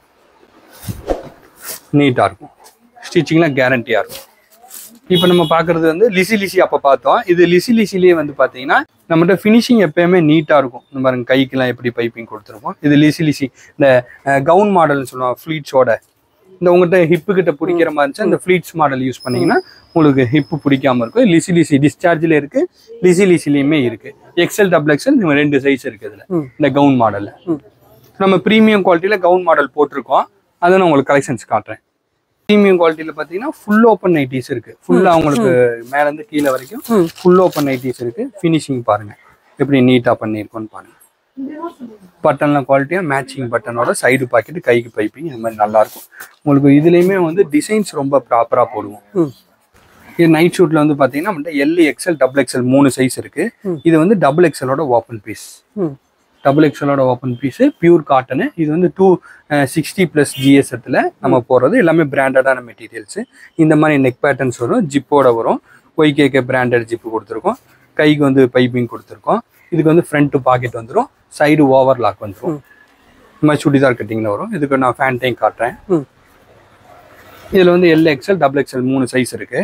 நீட்டாக இருக்கும் ஸ்டிச்சிங்லாம் கேரண்டியாக இருக்கும் இப்போ நம்ம பார்க்குறது வந்து லிசி லிசி அப்போ பார்த்தோம் இது லிசி லிசிலேயே வந்து பார்த்தீங்கன்னா நம்மகிட்ட ஃபினிஷிங் எப்பயுமே நீட்டாக இருக்கும் இந்த பாருங்க கைக்கெல்லாம் எப்படி பைப்பிங் கொடுத்துருப்போம் இது லிசி லிசி இந்த கவுன் மாடல்னு சொல்லுவாங்க ஃப்ளீட்ஸோட இந்த உங்கள்கிட்ட ஹிப்பு கிட்ட பிடிக்கிற மாதிரி இருந்துச்சு இந்த ஃப்ளீட்ஸ் மாடல் யூஸ் பண்ணீங்கன்னா உங்களுக்கு ஹிப்பு பிடிக்காம இருக்கும் லிசி லிசி டிஸ்சார்ஜில் இருக்கு லிசி லிசிலையுமே இருக்கு எக்ஸல் டபுள் எக்ஸல் இந்த ரெண்டு சைஸ் இருக்கு இதுல ம். இந்த கவுன் மாடல்ல ம். நம்ம ப்ரீமியம் குவாலிட்டியில கவுன் மாடல் போட்டிருக்கோம் அதை நான் உங்களுக்கு கலெக்ஷன்ஸ் காட்டுறேன் ப்ரீமியம் குவாலிட்டியில பார்த்தீங்கன்னா ஃபுல் ஓப்பன் நைட்டிஸ் இருக்கு ஃபுல்லாக உங்களுக்கு மேலேருந்து கீழே வரைக்கும் ம். ஃபுல் ஓப்பன் நைட்டிஸ் இருக்கு ஃபினிஷிங் பாருங்க எப்படி நீட்டாக பண்ணியிருக்கோன்னு பாருங்க பட்டன்லாம் குவாலிட்டியாக மேட்சிங் பட்டனோட சைடு பாக்கெட் கைக்கு பைப்பிங் இந்த மாதிரி நல்லா இருக்கும் உங்களுக்கு இதுலேயுமே வந்து டிசைன்ஸ் ரொம்ப ப்ராப்பராக போடுவோம் ம் இது நைட் ஷூட்ல வந்து பார்த்தீங்கன்னா நம்மகிட்ட எல் எக்ஸ்எல் டபுள் எக்ஸ்எல் மூணு சைஸ் இருக்கு ம். இது வந்து டபுள் எக்ஸ்எலோட ஓப்பன் பீஸ் ம் டபுள் எக்ஸ்எலோட ஓப்பன் பீஸ் பியூர் காட்டனு இது வந்து டூ சிக்ஸ்டி ப்ளஸ் ஜிஎஸ்எத்தில் நம்ம போடுறது எல்லாமே பிராண்டடான மெட்டீரியல்ஸ் இந்த மாதிரி நெக் பேட்டர்ன்ஸ் வரும் ஜிப்போட வரும் ஒய்கேகே பிராண்டட் ஜிப்பு கொடுத்துருக்கோம் கைக்கு வந்து பைப்பிங் கொடுத்துருக்கோம் இதுக்கு வந்து ஃப்ரண்ட் பாக்கெட் வந்துடும் சைடு ஓவர் லாக் வந்துடும் ம். இந்த மாதிரி சுடிதார் கட்டிங்கில் வரும் இதுக்கு நான் ஃபேண்டையும் காட்டுறேன் ம் இதில் வந்து எல் எக்ஸ்எல் டபுள் எக்ஸ்எல் மூணு சைஸ் இருக்கு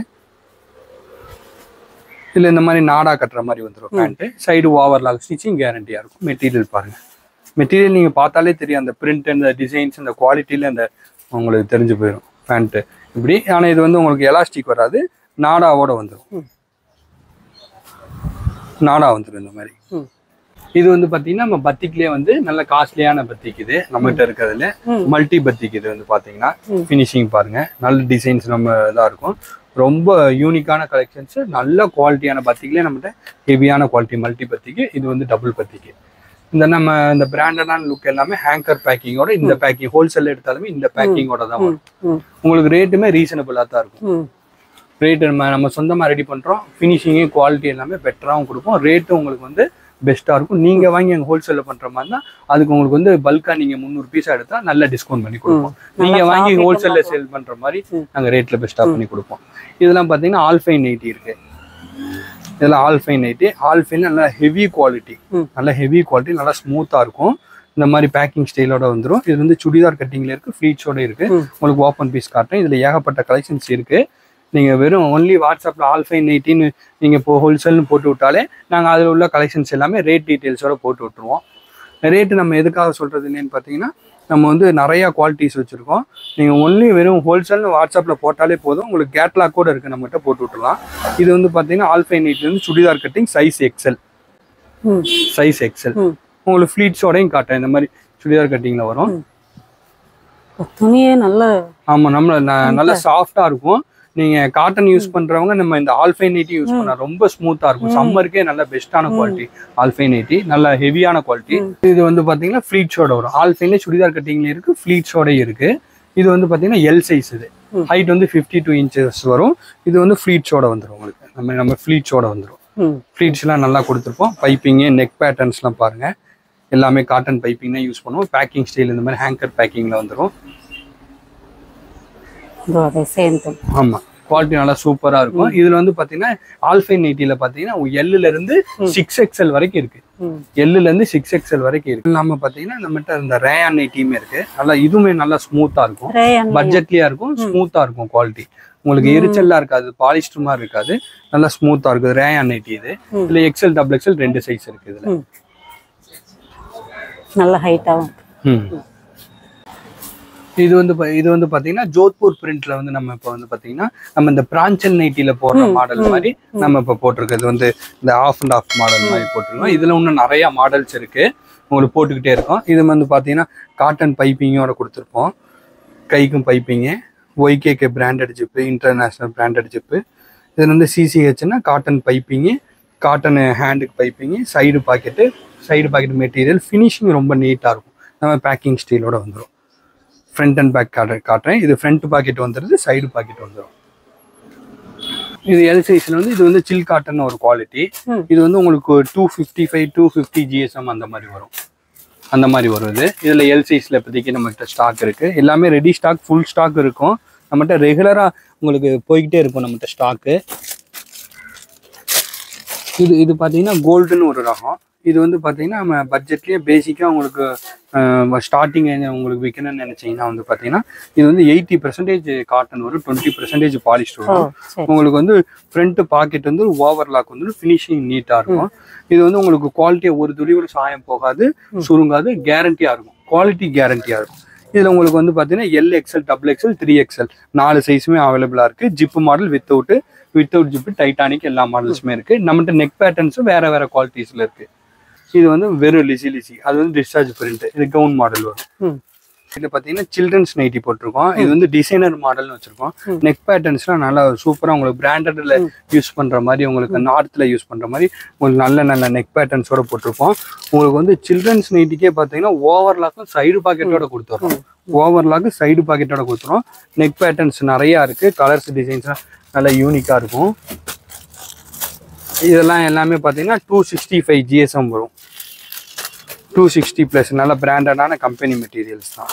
இதில் இந்த மாதிரி நாடா கட்டுற மாதிரி வந்துடும் பேண்ட்டு சைடு ஓவர்லாக் ஸ்டிச்சிங் கேரண்டியாக இருக்கும் மெட்டீரியல் பாருங்க மெட்டீரியல் நீங்கள் பார்த்தாலே தெரியும் அந்த பிரிண்ட் அந்த டிசைன்ஸ் அந்த குவாலிட்டியில் அந்த உங்களுக்கு தெரிஞ்சு போயிடும் பேண்ட்டு இப்படி ஆனால் இது வந்து உங்களுக்கு எலாஸ்டிக் வராது நாடாவோட வந்துடும் ம். நாடா வந்துடும் இந்த மாதிரி ம் இது வந்து பார்த்தீங்கன்னா நம்ம பத்திக்லேயே வந்து நல்ல காஸ்ட்லியான பத்திக் இது நம்மகிட்ட இருக்கிறதுல ம். மல்டி பத்திக் இது வந்து பார்த்தீங்கன்னா ம். ஃபினிஷிங் பாருங்க நல்ல டிசைன்ஸ் நம்ம இதாக இருக்கும் ரொம்ப யூனிக்கான கலெக்ஷன்ஸ் நல்ல குவாலிட்டியான பத்திக்லேயே நம்மகிட்ட ஹெவியான குவாலிட்டி மல்டி பத்திக்கு இது வந்து டபுள் பத்திக்கு இந்த நம்ம இந்த பிராண்டடான லுக் எல்லாமே ஹேங்கர் பேக்கிங்கோட இந்த பேக்கிங் ஹோல்சேல் எடுத்தாலுமே இந்த பேக்கிங்கோட தான் வரும் ம் உங்களுக்கு ரேட்டுமே ரீசனபிளாக தான் இருக்கும் ம் ரேட் நம்ம நம்ம சொந்தமாக ரெடி பண்ணுறோம் ஃபினிஷிங்கு குவாலிட்டி எல்லாமே பெட்டராகவும் கொடுப்போம் ரேட்டும் உங்களுக்கு வந்து பெஸ்ட்டாக இருக்கும் நீங்கள் வாங்கி எங்கள் ஹோல்சேலில் பண்ணுற மாதிரி தான் அதுக்கு உங்களுக்கு வந்து பல்காக நீங்கள் முந்நூறு பீஸாக எடுத்தால் நல்ல டிஸ்கவுண்ட் பண்ணி கொடுப்போம் நீங்கள் வாங்கி profit ஹோல்சேலில் உண்டாகும். சேல் பண்ணுற மாதிரி ம். நாங்கள் ரேட்டில் பெஸ்ட்டாக பண்ணி கொடுப்போம் இதெல்லாம் பார்த்தீங்கன்னா ஆல்ஃபைன் நைட்டி இருக்குது இதெல்லாம் ஆல்ஃபைன் நைட்டி ஆல்ஃபைன் நல்லா ஹெவி குவாலிட்டி ம். நல்ல ஹெவி குவாலிட்டி நல்லா ஸ்மூத்தாக இருக்கும் இந்த மாதிரி பேக்கிங் ஸ்டைலோட வந்துடும் இது வந்து சுடிதார் கட்டிங்கில் இருக்குது ஃப்ளீட்ஸோட இருக்குது ம். உங்களுக்கு ஓப்பன் பீஸ் காட்டுறேன் இதில் ஏகப்பட்ட கலெக்ஷன்ஸ் இருக்குது நீங்கள் வெறும் ஒன்லி வாட்ஸ்அப்பில் ஆல்ஃபைன் நைட்டின்னு நீங்கள் இப்போ ஹோல்சேல்னு போட்டு விட்டாலே நாங்கள் அதில் உள்ள கலெக்ஷன்ஸ் எல்லாமே ரேட் டீட்டெயில்ஸோட போட்டு விட்டுருவோம் ரேட்டு நம்ம எதுக்காக சொல்கிறது இல்லைன்னு பார்த்தீங்கன்னா நம்ம வந்து நிறையா குவாலிட்டிஸ் வச்சுருக்கோம் நீங்கள் ஒன்லி வெறும் ஹோல்சேல்னு வாட்ஸ்அப்பில் போட்டாலே போதும் உங்களுக்கு கேட்லாக் கூட இருக்குது நம்மகிட்ட போட்டு விட்டுலாம் இது வந்து பார்த்தீங்கன்னா ஆல்ஃபைன் நைட்ல இருந்து சுடிதார் கட்டிங் சைஸ் எக்ஸல் ம் சைஸ் எக்ஸல் ம் உங்களுக்கு ஃப்ளீட்ஸோடையும் காட்டுறேன் இந்த மாதிரி சுடிதார் கட்டிங்கில் வரும் துணியே நல்ல ஆமாம் நம்ம ந- நல்ல சாஃப்டாக இருக்கும் நீங்கள் காட்டன் யூஸ் பண்ணுறவங்க நம்ம இந்த ஆல்ஃபைன் நைட்டி யூஸ் பண்ண ரொம்ப ஸ்மூத்தாக இருக்கும் சம்மருக்கே நல்ல பெஸ்ட்டான குவாலிட்டி ஆல்ஃபைன் நைட்டி நல்ல ஹெவியான குவாலிட்டி இது வந்து பார்த்தீங்கன்னா ஃப்ளீட்ஸோட வரும் ஆல்ஃபைன்ல சுடிதார் கட்டிங்ல இருக்கு ஃப்ளீட்ஸோடய இருக்கு இது வந்து பார்த்தீங்கன்னா எல் சைஸ் இது ம். ஹைட் வந்து ஃபிஃப்டி டூ இன்ச்சஸ் வரும் இது வந்து ஃப்ளீட்ஸோட வந்துடும் உங்களுக்கு நம்ம நம்ம ஃப்ளீட்ஸோட வந்துடும் ம் ஃப்ளீட்ஸ்லாம் நல்லா கொடுத்துருப்போம் பைப்பிங்கு நெக் பேட்டர்ன்ஸ்லாம் பாருங்க எல்லாமே காட்டன் பைப்பிங் தான் யூஸ் பண்ணுவோம் பேக்கிங் ஸ்டைல் இந்த மாதிரி ஹேங்கர் பேக்கிங்கில் வந்துடும் இதோ அதே சேம் திங் ஆமாம் குவாலிட்டி நல்லா சூப்பராக இருக்கும் இதில் வந்து பார்த்தீங்கன்னா ஆல்ஃபைன் நைட்டியில் பார்த்தீங்கன்னா எல்லுல இருந்து சிக்ஸ் எக்ஸ்எல் வரைக்கும் இருக்கு ம் எல்லுல இருந்து சிக்ஸ் எக்ஸ்எல் வரைக்கும் இருக்கு இல்லாம பார்த்தீங்கன்னா நம்மகிட்ட இந்த ரேயான் நைட்டியுமே இருக்கு நல்லா இதுவுமே நல்லா ஸ்மூத்தாக இருக்கும் ரேயன் பட்ஜெட்லியா இருக்கும் ஸ்மூத்தா இருக்கும் குவாலிட்டி உங்களுக்கு எரிச்சல்லாம் இருக்காது பாலிஸ்டர் மாதிரி இருக்காது நல்லா ஸ்மூத்தா இருக்குது ரேயான் நைட்டி இது ம். இதுல எக்ஸல் டபுள் எக்ஸல் ரெண்டு சைஸ் இருக்கு இதுல ம் நல்ல ஹைட்டாகவும் ம். இது வந்து பா- இது வந்து பாத்தீங்கன்னா ஜோத்பூர் பிரிண்ட்ல வந்து நம்ம இப்போ வந்து பாத்தீங்கன்னா நம்ம இந்த பிராஞ்சல் நைட்டில போடுற மாடல் மாதிரி நம்ம இப்போ போட்டிருக்கிறது வந்து இந்த ஆஃப் அண்ட் ஆஃப் மாடல் மாதிரி போட்டிருக்கோம் இதுல இன்னும் நிறைய மாடல்ஸ் இருக்கு உங்களுக்கு போட்டுக்கிட்டே இருக்கோம் இது வந்து பாத்தீங்கன்னா காட்டன் பைப்பிங்கோட கொடுத்துருப்போம் கைக்கும் piping YKK branded zip international branded zip இது வந்து சிசிஹெச்னா காட்டன் பைப்பிங்கு காட்டன் ஹேண்டுக்கு piping side pocket side pocket material finishing ரொம்ப நீட்டாக இருக்கும் நம்ம பேக்கிங் ஸ்டீலோட வந்துடும் ஃப்ரண்ட் அண்ட் பேக் காட்டுற காட்டுறேன் இது ஃப்ரண்ட் பாக்கெட் வந்துடுது சைடு பாக்கெட் வந்துடும் இது எல் சைஸ்ல வந்து இது வந்து சில் காட்டன் ஒரு குவாலிட்டி ம். இது வந்து உங்களுக்கு two fifty five two fifty GSM அந்த மாதிரி வரும் அந்த மாதிரி வரும் இது இதில் எல் சைஸில் இப்போதைக்கு நம்மகிட்ட ஸ்டாக் இருக்கு எல்லாமே ரெடி ஸ்டாக் ஃபுல் ஸ்டாக் இருக்கும் நம்மகிட்ட ரெகுலராக உங்களுக்கு போய்கிட்டே இருக்கும் நம்மகிட்ட ஸ்டாக்கு இது இது பார்த்தீங்கன்னா கோல்டுன்னு ஒரு ரகம் இது வந்து பார்த்தீங்கன்னா நம்ம பட்ஜெட்லேயே பேசிக்காக உங்களுக்கு ஸ்டார்டிங் உங்களுக்கு விற்கணும்னு நினச்சிங்கன்னா வந்து பார்த்தீங்கன்னா இது வந்து எயிட்டி பர்சன்டேஜ் காட்டன் வரும் டுவெண்ட்டி பர்சன்டேஜ் பாலிஸ்டர் ஓ வரும் சரி உங்களுக்கு வந்து ஃப்ரண்ட் பாக்கெட் வந்து ஓவர்லாக் வந்து ஃபினிஷிங் நீட்டாக இருக்கும் இது வந்து உங்களுக்கு குவாலிட்டியாக ஒரு துளி கூட சாயம் போகாது சுருங்காது கேரண்டியாக இருக்கும் குவாலிட்டி கேரண்டியாக இருக்கும் இதில் உங்களுக்கு வந்து பார்த்தீங்கன்னா L XL double XL three XL நாலு சைஸுமே அவைலபிளாக இருக்குது zip model without without zip Titanic எல்லா மாடல்ஸுமே இருக்குது நம்மகிட்ட நெக் பேட்டர்ன்ஸும் வேறு வேறு குவாலிட்டிஸில் இருக்குது இது வந்து வெறும் லிசி லிசி அது வந்து டிஸ்சார்ஜ் பிரிண்ட் இது கவுன் மாடல் வரும் ம் இதுல பாத்தீங்கன்னா சில்ட்ரன்ஸ் நைட்டி போட்டிருக்கோம் இது வந்து டிசைனர் மாடல்னு வச்சிருக்கோம் ம். நெக் பேட்டர்ன்ஸ்லாம் நல்லா சூப்பரா உங்களுக்கு பிராண்டட்ல யூஸ் பண்ற மாதிரி உங்களுக்கு நார்த்ல யூஸ் பண்ற மாதிரி உங்களுக்கு நல்ல நல்ல நெக் பேட்டர்ன்ஸோட போட்டிருப்போம் உங்களுக்கு வந்து சில்ட்ரன்ஸ் நைட்டிக்கே பாத்தீங்கன்னா ஓவர்லாக்கும் சைடு பாக்கெட்டோட கொடுத்துறோம் ஓவர்லாக்கு சைடு பாக்கெட்டோட கொடுத்துரும் நெக் பேட்டர்ன்ஸ் நிறைய இருக்கு கலர்ஸ் டிசைன்ஸ்லாம் நல்லா யூனிக்கா இருக்கும் இதெல்லாம் எல்லாமே பார்த்தீங்கன்னா டூ சிக்ஸ்டி ஃபைவ் ஜிஎஸ்எம் வரும் டூ சிக்ஸ்டி ப்ளஸ் நல்ல பிராண்டடான கம்பெனி மெட்டீரியல்ஸ் தான்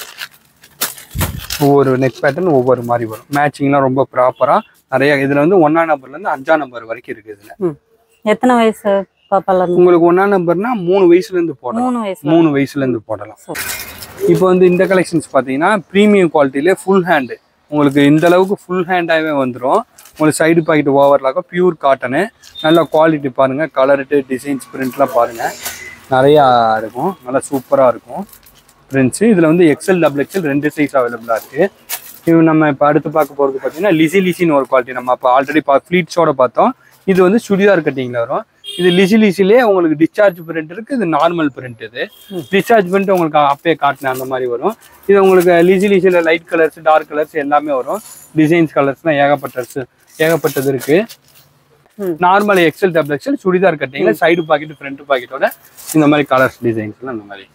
ஒவ்வொரு நெக் பேட்டர்ன் ஒவ்வொரு மாதிரி வரும் மேட்சிங்லாம் ரொம்ப ப்ராப்பராக நிறைய இதில் வந்து ஒன்றாம் நம்பர்லேருந்து அஞ்சாம் நம்பர் வரைக்கும் இருக்குது இதில் ம் எத்தனை வயசு பாப்பால இருந்து உங்களுக்கு ஒன்றாம் நம்பர்னா மூணு வயசுலேருந்து போடலாம் மூணு வயசுல மூணு வயசுலேருந்து போடலாம் சரி. இப்போ வந்து இந்த கலெக்ஷன்ஸ் பார்த்தீங்கன்னா ப்ரீமியம் குவாலிட்டியிலே ஃபுல் ஹேண்டு உங்களுக்கு இந்த அளவுக்கு ஃபுல் ஹேண்டாகவே வந்துடும் உங்களுக்கு சைடு பாக்கெட் ஓவர்லாக பியூர் காட்டனு நல்ல குவாலிட்டி பாருங்கள் கலர்ட்டு டிசைன்ஸ் பிரிண்ட்லாம் பாருங்கள் நிறையா இருக்கும் நல்லா சூப்பராக இருக்கும் பிரிண்ட்ஸு இதில் வந்து எக்ஸல் டபுள் எக்ஸல் ரெண்டு சைஸ் அவைலபிளாக இருக்குது இது நம்ம இப்போ அடுத்து பார்க்க போகிறது பார்த்தீங்கன்னா லிசி லிசின்னு ஒரு குவாலிட்டி நம்ம இப்போ ஆல்ரெடி பா ஃப்ளீட்ஸோட பார்த்தோம் இது வந்து சுடிதார் கட்டிங்கில் வரும் இது லிசி லிசிலே உங்களுக்கு டிஸ்சார்ஜ் பிரிண்ட் இருக்குது இது நார்மல் பிரிண்ட் இது டிஸ்சார்ஜ் பிரிண்ட் உங்களுக்கு அப்பயே காட்டின அந்த மாதிரி வரும் இது உங்களுக்கு லிசி லிசியில் லைட் கலர்ஸ் டார்க் கலர்ஸ் எல்லாமே வரும் டிசைன்ஸ் கலர்ஸ்லாம் ஏகப்பட்ட ஏகப்பட்டது இருக்குது ம். Normal XL double XL churidar கட்டிங்ல சைடு பாக்கெட் ஃப்ரண்ட் பாக்கெட்டோட இந்த மாதிரி கலர்ஸ் டிசைன்ஸ்லாம் இந்த மாதிரி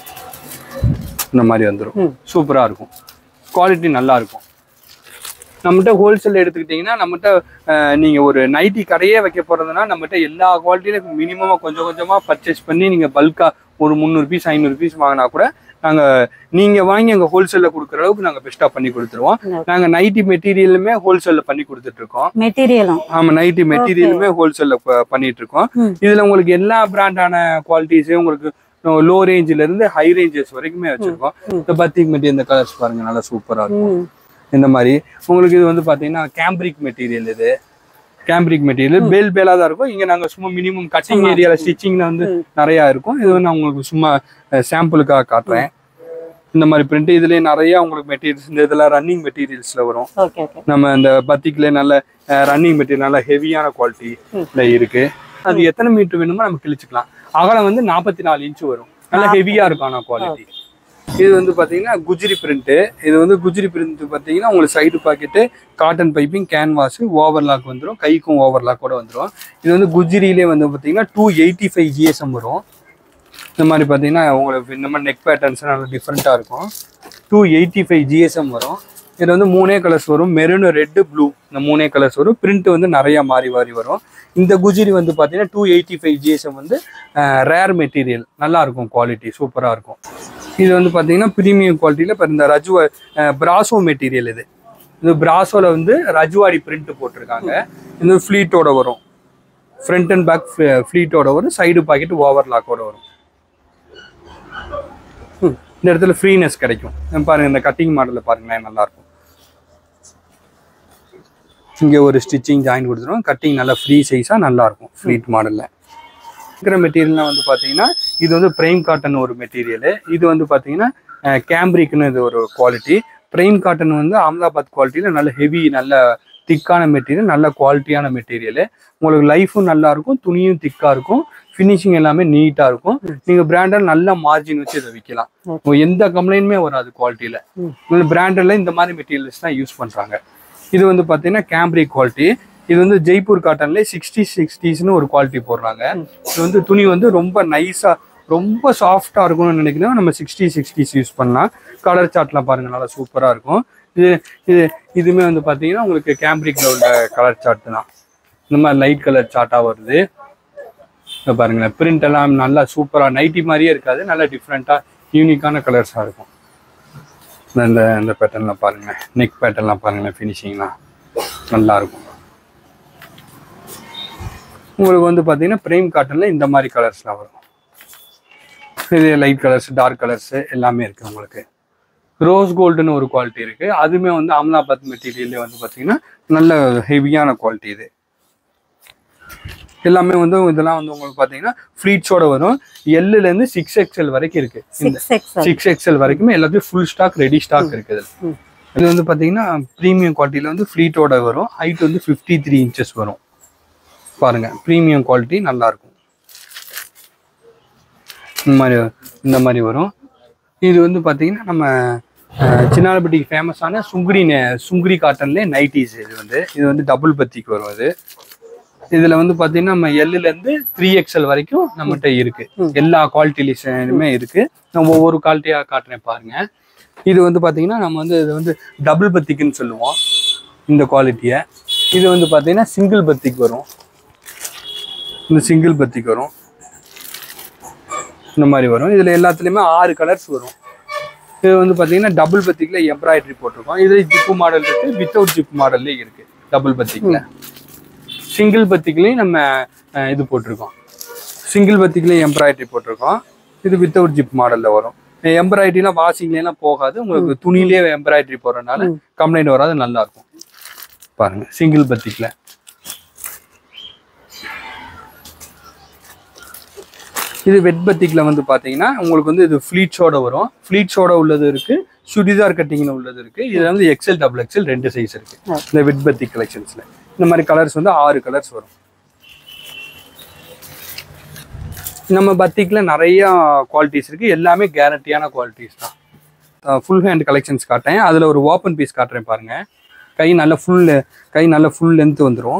இந்த மாதிரி வந்துடும் ம். சூப்பரா இருக்கும் குவாலிட்டி நல்லா இருக்கும் நம்மகிட்ட ஹோல்சேல் எடுத்துக்கிட்டிங்கன்னா நம்மகிட்ட அஹ், நீங்க ஒரு நைட்டி கடையே வைக்க போறதுன்னா நம்மகிட்ட எல்லா குவாலிட்டியிலும் மினிமமா கொஞ்சம் கொஞ்சமா பர்ச்சேஸ் பண்ணி நீங்க பல்கா ஒரு முந்நூறு பீஸ் ஐநூறு பீஸ் வாங்கினா கூட நாங்க நீங்க வாங்கி அங்க ஹோல்சேல்ல கொடுக்குற அளவுக்கு நாங்க பெஸ்ட்டா பண்ணி கொடுத்துருவோம் Okay. நாங்க நைட்டி மெட்டீரியலுமே ஹோல்சேல்ல பண்ணி கொடுத்துட்டு இருக்கோம் மெட்டீரியலும் ஆமா நைட்டி மெட்டீரியலுமே ஹோல்சேல்ல பண்ணிட்டு இருக்கோம் ம். இதுல உங்களுக்கு எல்லா பிராண்டான குவாலிட்டிஸையும் உங்களுக்கு லோ ரேஞ்சில இருந்து ஹை ரேஞ்சஸ் வரைக்குமே வச்சிருக்கோம் இந்த பத்திக் மெட்டீரியல் இந்த கலர்ஸ் பாருங்க நல்லா சூப்பரா இருக்கும் ம் இந்த மாதிரி உங்களுக்கு இது வந்து பாத்தீங்கன்னா கேம்பிரிக் மெட்டீரியல் இது கேம்பிரிக் மெட்டீரியல் பேல் பேலா தான் இருக்கும் இங்க நாங்க சும்மா மினிமம் கட்டிங் ஏரியால ஸ்டிச்சிங்ல வந்து நிறைய இருக்கும் இது வந்து நான் உங்களுக்கு சும்மா சாம்பிளுக்காக காட்டுறேன் இந்த மாதிரி பிரிண்ட் இதுலயே நிறைய உங்களுக்கு மெட்டீரியல்ஸ் இந்த இதெல்லாம் ரன்னிங் மெட்டீரியல்ஸ்ல வரும் ஓகே ஓகே நம்ம இந்த பத்திக்ல நல்ல ரன்னிங் மெட்டீரியல் நல்ல ஹெவியான குவாலிட்டில இருக்கு அது எத்தனை மீட்டர் வேணுமோ நம்ம கிழிச்சுக்கலாம் அகலம் வந்து நாற்பத்தி நாலு இன்ச் வரும் நல்ல ஹெவியா இருக்கும் ஆனா குவாலிட்டி இது வந்து பாத்தீங்கன்னா குஜ்ரி பிரிண்ட் இது வந்து குஜ்ரி பிரிண்ட் பாத்தீங்கன்னா உங்களுக்கு side pocket cotton piping canvas overlock வந்துடும் கைக்கும் ஓவர்லாக் கூட வந்துடும் இது வந்து குஜ்ரியிலே வந்து பாத்தீங்கன்னா டூ எயிட்டி ஃபைவ் ஜிஎஸ்எம் வரும் இந்த மாதிரி பார்த்தீங்கன்னா உங்களுக்கு இந்த மாதிரி நெக் பேட்டர்ன்ஸ் நல்லா டிஃப்ரெண்ட்டாக இருக்கும் டூ எயிட்டி ஃபைவ் ஜிஎஸ்எம் வரும் இது வந்து மூணே கலர்ஸ் வரும் மெரூன் ரெட்டு ப்ளூ இந்த மூணே கலர்ஸ் வரும் பிரிண்ட் வந்து நிறைய மாறி மாறி வரும் இந்த குஜிரி வந்து பார்த்தீங்கன்னா டூ எயிட்டி ஃபைவ் ஜிஎஸ்எம் வந்து ரேர் மெட்டீரியல் நல்லா இருக்கும் குவாலிட்டி சூப்பராக இருக்கும் இது வந்து பார்த்தீங்கன்னா ப்ரீமியம் குவாலிட்டியில் இப்போ இந்த ரஜுவா பிராசோ மெட்டீரியல் இது இது பிராசோவில் வந்து ரஜுவாடி பிரிண்ட் போட்டிருக்காங்க இது ஃப்ளீட்டோட வரும் ஃப்ரண்ட் அண்ட் பேக் ஃப்ளீட்டோட வரும் சைடு பாக்கெட் ஓவர்லாக்கோட வரும் இந்த இடத்துல ஃப்ரீனஸ் கிடைக்கும் பாருங்க இந்த கட்டிங் மாடலில் பாருங்களேன் நல்லா இருக்கும் இங்கே ஒரு ஸ்டிச்சிங் ஜாயின் கொடுத்துருவோம் கட்டிங் நல்லா ஃப்ரீ சைஸாக நல்லாயிருக்கும் ஃப்ளீட் மாடலில் இருக்கிற மெட்டீரியல்லாம் வந்து பார்த்தீங்கன்னா இது வந்து பிரைம் காட்டன் ஒரு மெட்டீரியல் இது வந்து பார்த்தீங்கன்னா கேம்ப்ரிக்னு இது ஒரு குவாலிட்டி பிரைம் காட்டன் வந்து அகமதாபாத் குவாலிட்டியில் நல்ல ஹெவி நல்ல திக்கான மெட்டீரியல் நல்ல குவாலிட்டியான மெட்டீரியல் உங்களுக்கு லைஃபும் நல்லா இருக்கும் துணியும் திக்காக இருக்கும் ஃபினிஷிங் எல்லாமே நீட்டாக இருக்கும் நீங்கள் பிராண்டட் நல்ல மார்ஜின் வச்சு இதை விற்கலாம் உங்களுக்கு எந்த கம்ப்ளைண்ட்டுமே வராது குவாலிட்டியில் ம். உங்களுக்கு பிராண்டடில் இந்த மாதிரி மெட்டீரியல்ஸ் தான் யூஸ் பண்ணுறாங்க இது வந்து பார்த்தீங்கன்னா கேம்ப்ரிக் குவாலிட்டி இது வந்து ஜெய்ப்பூர் காட்டன்ல சிக்ஸ்டி சிக்ஸ்டிஸ்னு ஒரு குவாலிட்டி போடுறாங்க இது வந்து துணி வந்து ரொம்ப நைஸா ரொம்ப சாஃப்டா இருக்கும்னு நினைக்கிறோம் நம்ம சிக்ஸ்டி சிக்ஸ்டிஸ் யூஸ் பண்ணலாம் கலர் சார்ட்லாம் பாருங்க நல்லா சூப்பரா இருக்கும் இது இது இதுவுமே வந்து பார்த்தீங்கன்னா உங்களுக்கு கேம்ப்ரிக்ல உள்ள கலர் சார்ட் தான் இந்த மாதிரி லைட் கலர் சார்ட்டா வருது இங்க பாருங்களேன் பிரிண்ட் எல்லாம் நல்லா சூப்பரா நைட்டி மாதிரியே இருக்காது நல்லா டிஃப்ரெண்டா யூனிக்கான கலர்ஸா இருக்கும் இந்த- இந்த இந்த பேட்டர்ன்லாம் பாருங்க நெக் பேட்டர்ன்லாம் பாருங்களேன் ஃபினிஷிங்லாம் நல்லா இருக்கும் உங்களுக்கு வந்து பார்த்தீங்கன்னா பிரேம் காட்டனில் இந்த மாதிரி கலர்ஸ்லாம் வரும் இது லைட் கலர்ஸ் டார்க் கலர்ஸ் எல்லாமே இருக்கு உங்களுக்கு ரோஸ் கோல்டுன்னு ஒரு குவாலிட்டி இருக்கு அதுவுமே வந்து அமலாபாத் மெட்டீரியல்ல வந்து பார்த்தீங்கன்னா நல்ல ஹெவியான குவாலிட்டி இது எல்லாமே வந்து இதெல்லாம் வந்து உங்களுக்கு பார்த்தீங்கன்னா ஃப்ளீட்ஸோட வரும் எல்லுல இருந்து சிக்ஸ் எக்ஸ்எல் வரைக்கும் இருக்கு இந்த சிக்ஸ் எக்ஸல் சிக்ஸ் எக்ஸ்எல் வரைக்குமே எல்லாத்தையும் ஃபுல் ஸ்டாக் ரெடி ஸ்டாக் இருக்குது ம். இது வந்து பார்த்தீங்கன்னா ப்ரீமியம் குவாலிட்டியில் வந்து ஃப்ளீட்டோட வரும் ஹைட் வந்து ஃபிஃப்டி த்ரீ இன்ச்சஸ் வரும் பாருங்க ப்ரீமியம் குவாலிட்டி நல்லா இருக்கும் இந்த மாதிரி இந்த மாதிரி வரும் இது வந்து பார்த்தீங்கன்னா நம்ம அஹ், சின்னாலப்பட்டிக்கு ஃபேமஸான சுங்குடி நெ- சுங்குடி காட்டன்லேயே நைட்டிஸ் இது வந்து இது வந்து டபுள் பத்திக்கு வரும் இது இதுல வந்து பாத்தீங்கன்னா நம்ம எல்லுல இருந்து த்ரீ எக்ஸ்எல் வரைக்கும் நம்மகிட்ட இருக்கு எல்லா குவாலிட்டிலுமே இருக்கு நான் ஒவ்வொரு குவாலிட்டியா காட்டுறேன் பாருங்க இது வந்து பாத்தீங்கன்னா நம்ம வந்து இது வந்து டபுள் பத்திக்குன்னு சொல்லுவோம் இந்த குவாலிட்டியை இது வந்து பாத்தீங்கன்னா சிங்கிள் பத்திக்கு வரும் இந்த சிங்கிள் பத்திக்கு வரும் இந்த மாதிரி வரும் இதுல எல்லாத்துலயுமே ஆறு கலர்ஸ் வரும் இது வந்து பாத்தீங்கன்னா டபுள் பத்திக்குல எம்ப்ராய்டரி போட்டிருக்கோம் இதுல ஜிப்பு மாடல் இருக்கு வித்தவுட் ஜிப் மாடல்லே இருக்கு டபுள் பத்திக்குல சிங்கிள் பத்திக்குலையும் நம்ம அஹ், இது போட்டிருக்கோம் சிங்கிள் பத்திக்குலையும் எம்ப்ராய்டரி போட்டிருக்கோம் இது வித்தவுட் ஜிப் மாடலில் வரும் எம்ப்ராய்டரிலாம் வாஷிங்லாம் போகாது உங்களுக்கு துணியிலே எம்ப்ராய்டரி போடுறதுனால கம்ப்ளைண்ட் வராது நல்லா இருக்கும் பாருங்க சிங்கிள் பத்திக்கில் இது வெட் பத்திக்கில் வந்து பார்த்தீங்கன்னா உங்களுக்கு வந்து இது ஃப்ளீட்ஸோட வரும் ஃப்ளீட்ஸோட உள்ளது இருக்கு சுடிதார் கட்டிங்கில் உள்ளது இருக்கு இதுல வந்து எக்ஸல் டபுள் எக்ஸல் ரெண்டு சைஸ் இருக்கு இந்த வெட் பத்திக் கலெக்ஷன்ஸ்ல இந்த மாதிரி கலர்ஸ் வந்து ஆறு கலர்ஸ் வரும் நம்ம பத்திக்ல நிறைய குவாலிட்டிஸ் இருக்கு எல்லாமே கேரண்டியான குவாலிட்டிஸ் தான் ஃபுல் ஹேண்ட் கலெக்ஷன்ஸ் காட்டேன் அதில் ஒரு ஓப்பன் பீஸ் காட்டுறேன் பாருங்க கை நல்ல ஃபுல் கை நல்ல ஃபுல் லென்த் வந்துடும்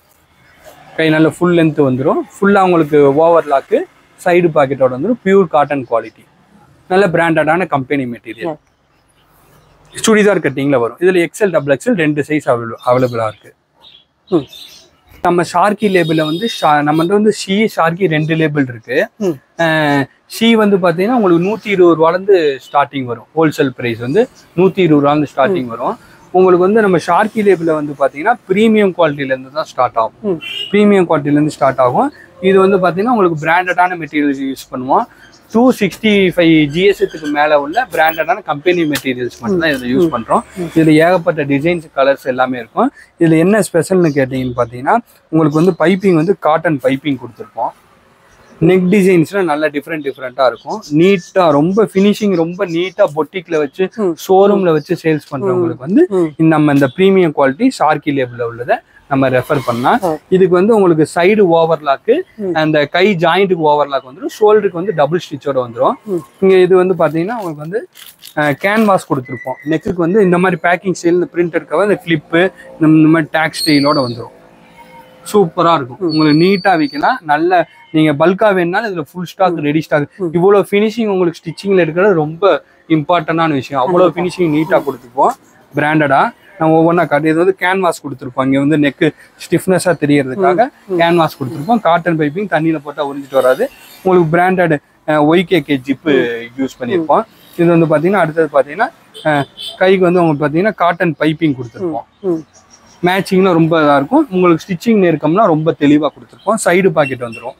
கை நல்ல ஃபுல் லென்த் வந்துடும் ஃபுல்லாக உங்களுக்கு ஓவர்லாக்கு சைடு பாக்கெட்டோட வந்துடும் பியூர் காட்டன் குவாலிட்டி நல்ல பிராண்டடான கம்பெனி மெட்டீரியல் சுடிதார் கட்டிங்கில் வரும் இதில் எக்ஸல் டபுள் எக்ஸல் ரெண்டு சைஸ் அவைலபிள் அவைலபிளாக இருக்கு ம். நம்ம ஷார்க்கி லேபிளில் வந்து ஷா- நம்மகிட்ட வந்து ஷீ ஷார்க்கி ரெண்டு லேபிள் இருக்கு ம். ஷீ வந்து பார்த்தீங்கன்னா உங்களுக்கு நூற்றி இருபது ரூபாலேருந்து ஸ்டார்டிங் வரும் ஹோல்சேல் ப்ரைஸ் வந்து நூற்றி இருபது ரூபாலேருந்து ஸ்டார்டிங் வரும் உங்களுக்கு வந்து நம்ம ஷார்க்கி லேபிளில் வந்து பார்த்தீங்கன்னா ப்ரீமியம் குவாலிட்டிலேருந்து தான் ஸ்டார்ட் ஆகும் ம். ப்ரீமியம் குவாலிட்டிலேருந்து ஸ்டார்ட் ஆகும் இது வந்து பார்த்தீங்கன்னா உங்களுக்கு பிராண்டடான மெட்டீரியல்ஸ் யூஸ் பண்ணுவோம் டூ சிக்ஸ்டி ஃபைவ் ஜிஎஸ்எத்துக்கு மேலே உள்ள பிராண்டடான கம்பெனி மெட்டீரியல்ஸ் மட்டும் தான் இதில் யூஸ் பண்ணுறோம் இதில் ஏகப்பட்ட டிசைன்ஸ் கலர்ஸ் எல்லாமே இருக்கும் இதில் என்ன ஸ்பெஷல்னு கேட்டிங்கன்னு பார்த்தீங்கன்னா உங்களுக்கு வந்து பைப்பிங் வந்து காட்டன் பைப்பிங் கொடுத்துருப்போம் நெக் டிசைன்ஸ்லாம் நல்லா டிஃப்ரெண்ட் டிஃப்ரெண்ட்டாக இருக்கும் நீட்டாக ரொம்ப ஃபினிஷிங் ரொம்ப நீட்டாக பொட்டிக்கில் வச்சு ம். ஷோரூமில் வச்சு சேல்ஸ் பண்ணுறவங்களுக்கு வந்து ம். இந்த நம்ம இந்த ப்ரீமியம் குவாலிட்டி ஷார்க்கி லேபிளில் உள்ளதை நம்ம ரெஃபர் பண்ணலாம் ஓ. இதுக்கு வந்து உங்களுக்கு சைடு ஓவர்லாக்கு ம். அந்த கை ஜாயிண்ட்டுக்கு ஓவர்லாக் வந்துடும் ஷோல்டருக்கு வந்து டபுள் ஸ்டிச்சோட வந்துடும் ம். இங்கே இது வந்து பார்த்தீங்கன்னா உங்களுக்கு வந்து கேன்வாஸ் கொடுத்துருப்போம் நெக்குக்கு வந்து இந்த மாதிரி பேக்கிங் ஸ்டைல் இந்த பிரிண்டட் கவர் இந்த கிளிப்பு இந்த மாதிரி டேக் ஸ்டைலோட வந்துடும் சூப்பராக இருக்கும் உங்களுக்கு நீட்டாக விற்கலாம் நல்ல நீங்கள் பல்காக வேணுனாலும் இதில் ஃபுல் ஸ்டாக் ரெடி ஸ்டாக் இவ்வளோ ஃபினிஷிங் உங்களுக்கு ஸ்டிச்சிங்கில் இருக்கிறது ரொம்ப இம்பார்ட்டண்டான விஷயம் அவ்வளோ ஃபினிஷிங் நீட்டாக கொடுத்துப்போம் பிராண்டடாக நம்ம ஒவ்வொன்றா காட்டி இது வந்து கேன்வாஸ் கொடுத்துருப்போம் இங்கே வந்து நெக்கு ஸ்டிஃப்னஸாக தெரியறதுக்காக கேன்வாஸ் கொடுத்துருப்போம் காட்டன் பைப்பிங் தண்ணியில் போட்டால் உறிஞ்சிட்டு வராது உங்களுக்கு பிராண்டட் ஒய்கேகே ஜிப்பு யூஸ் பண்ணியிருப்போம் இது வந்து பார்த்தீங்கன்னா அடுத்தது பார்த்தீங்கன்னா அஹ், கைக்கு வந்து உங்களுக்கு பார்த்தீங்கன்னா காட்டன் பைப்பிங் கொடுத்துருப்போம் ம். மேட்சிங்லாம் ரொம்ப இதாக இருக்கும் உங்களுக்கு ஸ்டிச்சிங் நெருக்கம்லாம் ரொம்ப தெளிவாக கொடுத்துருப்போம் சைடு பாக்கெட் வந்துடும்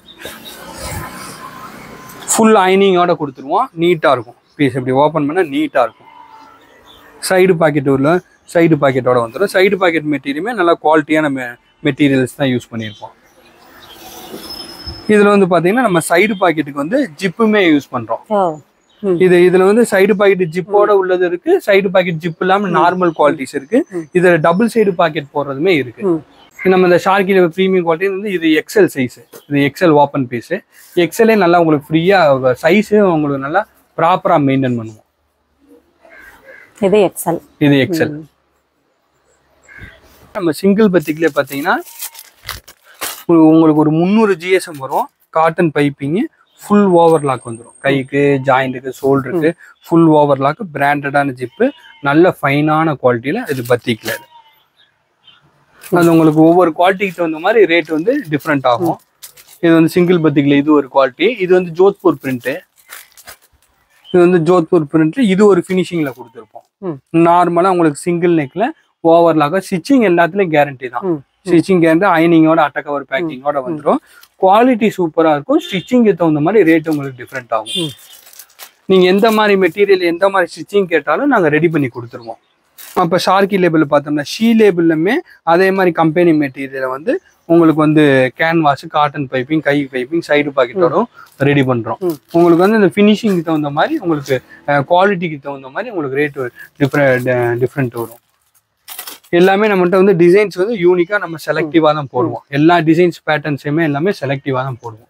ஃபுல் ஐனிங்கோட கொடுத்துருவோம் நீட்டாக இருக்கும் பீஸ் இப்படி ஓப்பன் பண்ணால் நீட்டாக இருக்கும் சைடு பாக்கெட் உள்ள சைடு பாக்கெட்டோட வந்துடும் சைடு பாக்கெட் மெட்டீரியலுமே நல்லா குவாலிட்டியான மெட்டீரியல்ஸ் தான் யூஸ் பண்ணியிருப்போம் இதில் வந்து பார்த்தீங்கன்னா நம்ம சைடு பாக்கெட்டுக்கு வந்து ஜிப்புமே யூஸ் பண்ணுறோம் ஓ ம் இது இதுல வந்து சைடு பாக்கெட் ஜிப்போட உள்ளது இருக்கு சைடு பாக்கெட் ஜிப் இல்லாம நார்மல் குவாலிட்டிஸ் இருக்கு இதுல டபுள் சைடு பாக்கெட் போடுறதுமே இருக்கு ம். நம்ம இந்த ஷார்க்கில ப்ரீமியம் குவாலிட்டி வந்து இது எக்ஸல் சைஸ் இது எக்ஸல் ஓப்பன் பீஸ் எக்ஸலே நல்லா உங்களுக்கு ஃப்ரீயா சைஸ் உங்களுக்கு நல்லா ப்ராப்பரா மெயின்டைன் பண்ணுவோம் இது எக்ஸல் இது எக்ஸல் நம்ம சிங்கிள் பத்திக்கிலே பார்த்தீங்கன்னா ஒரு- உங்களுக்கு ஒரு முந்நூறு ஜிஎஸ்எம் வரும் காட்டன் பைப்பிங்கு ஃபுல் ஓவர்லாக் வந்துடும் கைக்கு ஜாயிண்ட்டுக்கு ஷோல்டருக்கு ஃபுல் ஓவர்லாக் பிராண்டடான ஜிப்பு நல்ல ஃபைனான குவாலிட்டியில் இது பத்திக்கில் இது அது உங்களுக்கு ஒவ்வொரு குவாலிட்டிக்கு தகுந்த மாதிரி ரேட் வந்து டிஃப்ரெண்ட் ஆகும் இது வந்து சிங்கிள் பத்திக்கில் இது ஒரு குவாலிட்டி இது வந்து ஜோத்பூர் பிரிண்ட்டு இது வந்து ஜோத்பூர் பிரிண்ட் இது ஒரு ஃபினிஷிங்கில் கொடுத்துருப்போம் ம். நார்மலாக உங்களுக்கு சிங்கிள் நெக்கில் ஓவர்லாக ஸ்டிச்சிங் எல்லாத்துலேயும் கேரண்டி தான் ம் ஸ்டிச்சிங் கேரண்டி அயனிங்கோட அட்டை கவர் பேக்கிங்கோட வந்துடும் குவாலிட்டி சூப்பராக இருக்கும் ஸ்டிச்சிங்க்கு தகுந்த மாதிரி ரேட் உங்களுக்கு டிஃப்ரெண்ட் ஆகும் ம். நீங்கள் எந்த மாதிரி மெட்டீரியல் எந்த மாதிரி ஸ்டிச்சிங் கேட்டாலும் நாங்கள் ரெடி பண்ணி கொடுத்துருவோம் அப்போ ஷார்க்கி லேபிள் பார்த்தோம்னா ஷீ லேபிள்லுமே அதே மாதிரி கம்பெனி மெட்டீரியலை வந்து உங்களுக்கு வந்து கேன்வாஸ் காட்டன் பைப்பிங் கை பைப்பிங் சைடு பாக்கெட்டோடும் ரெடி பண்ணுறோம் ம். உங்களுக்கு வந்து இந்த ஃபினிஷிங்க்கு தகுந்த மாதிரி உங்களுக்கு குவாலிட்டிக்கு தகுந்த மாதிரி உங்களுக்கு ரேட் டிஃப்ரெண்ட் டிஃப்ரெண்ட் வரும் எல்லாமே நம்மகிட்ட வந்து டிசைன்ஸ் வந்து யூனிக்காக நம்ம செலக்டிவாக தான் போடுவோம் எல்லா டிசைன்ஸ் பேட்டர்ன்ஸையுமே எல்லாமே செலக்டிவாக தான் போடுவோம்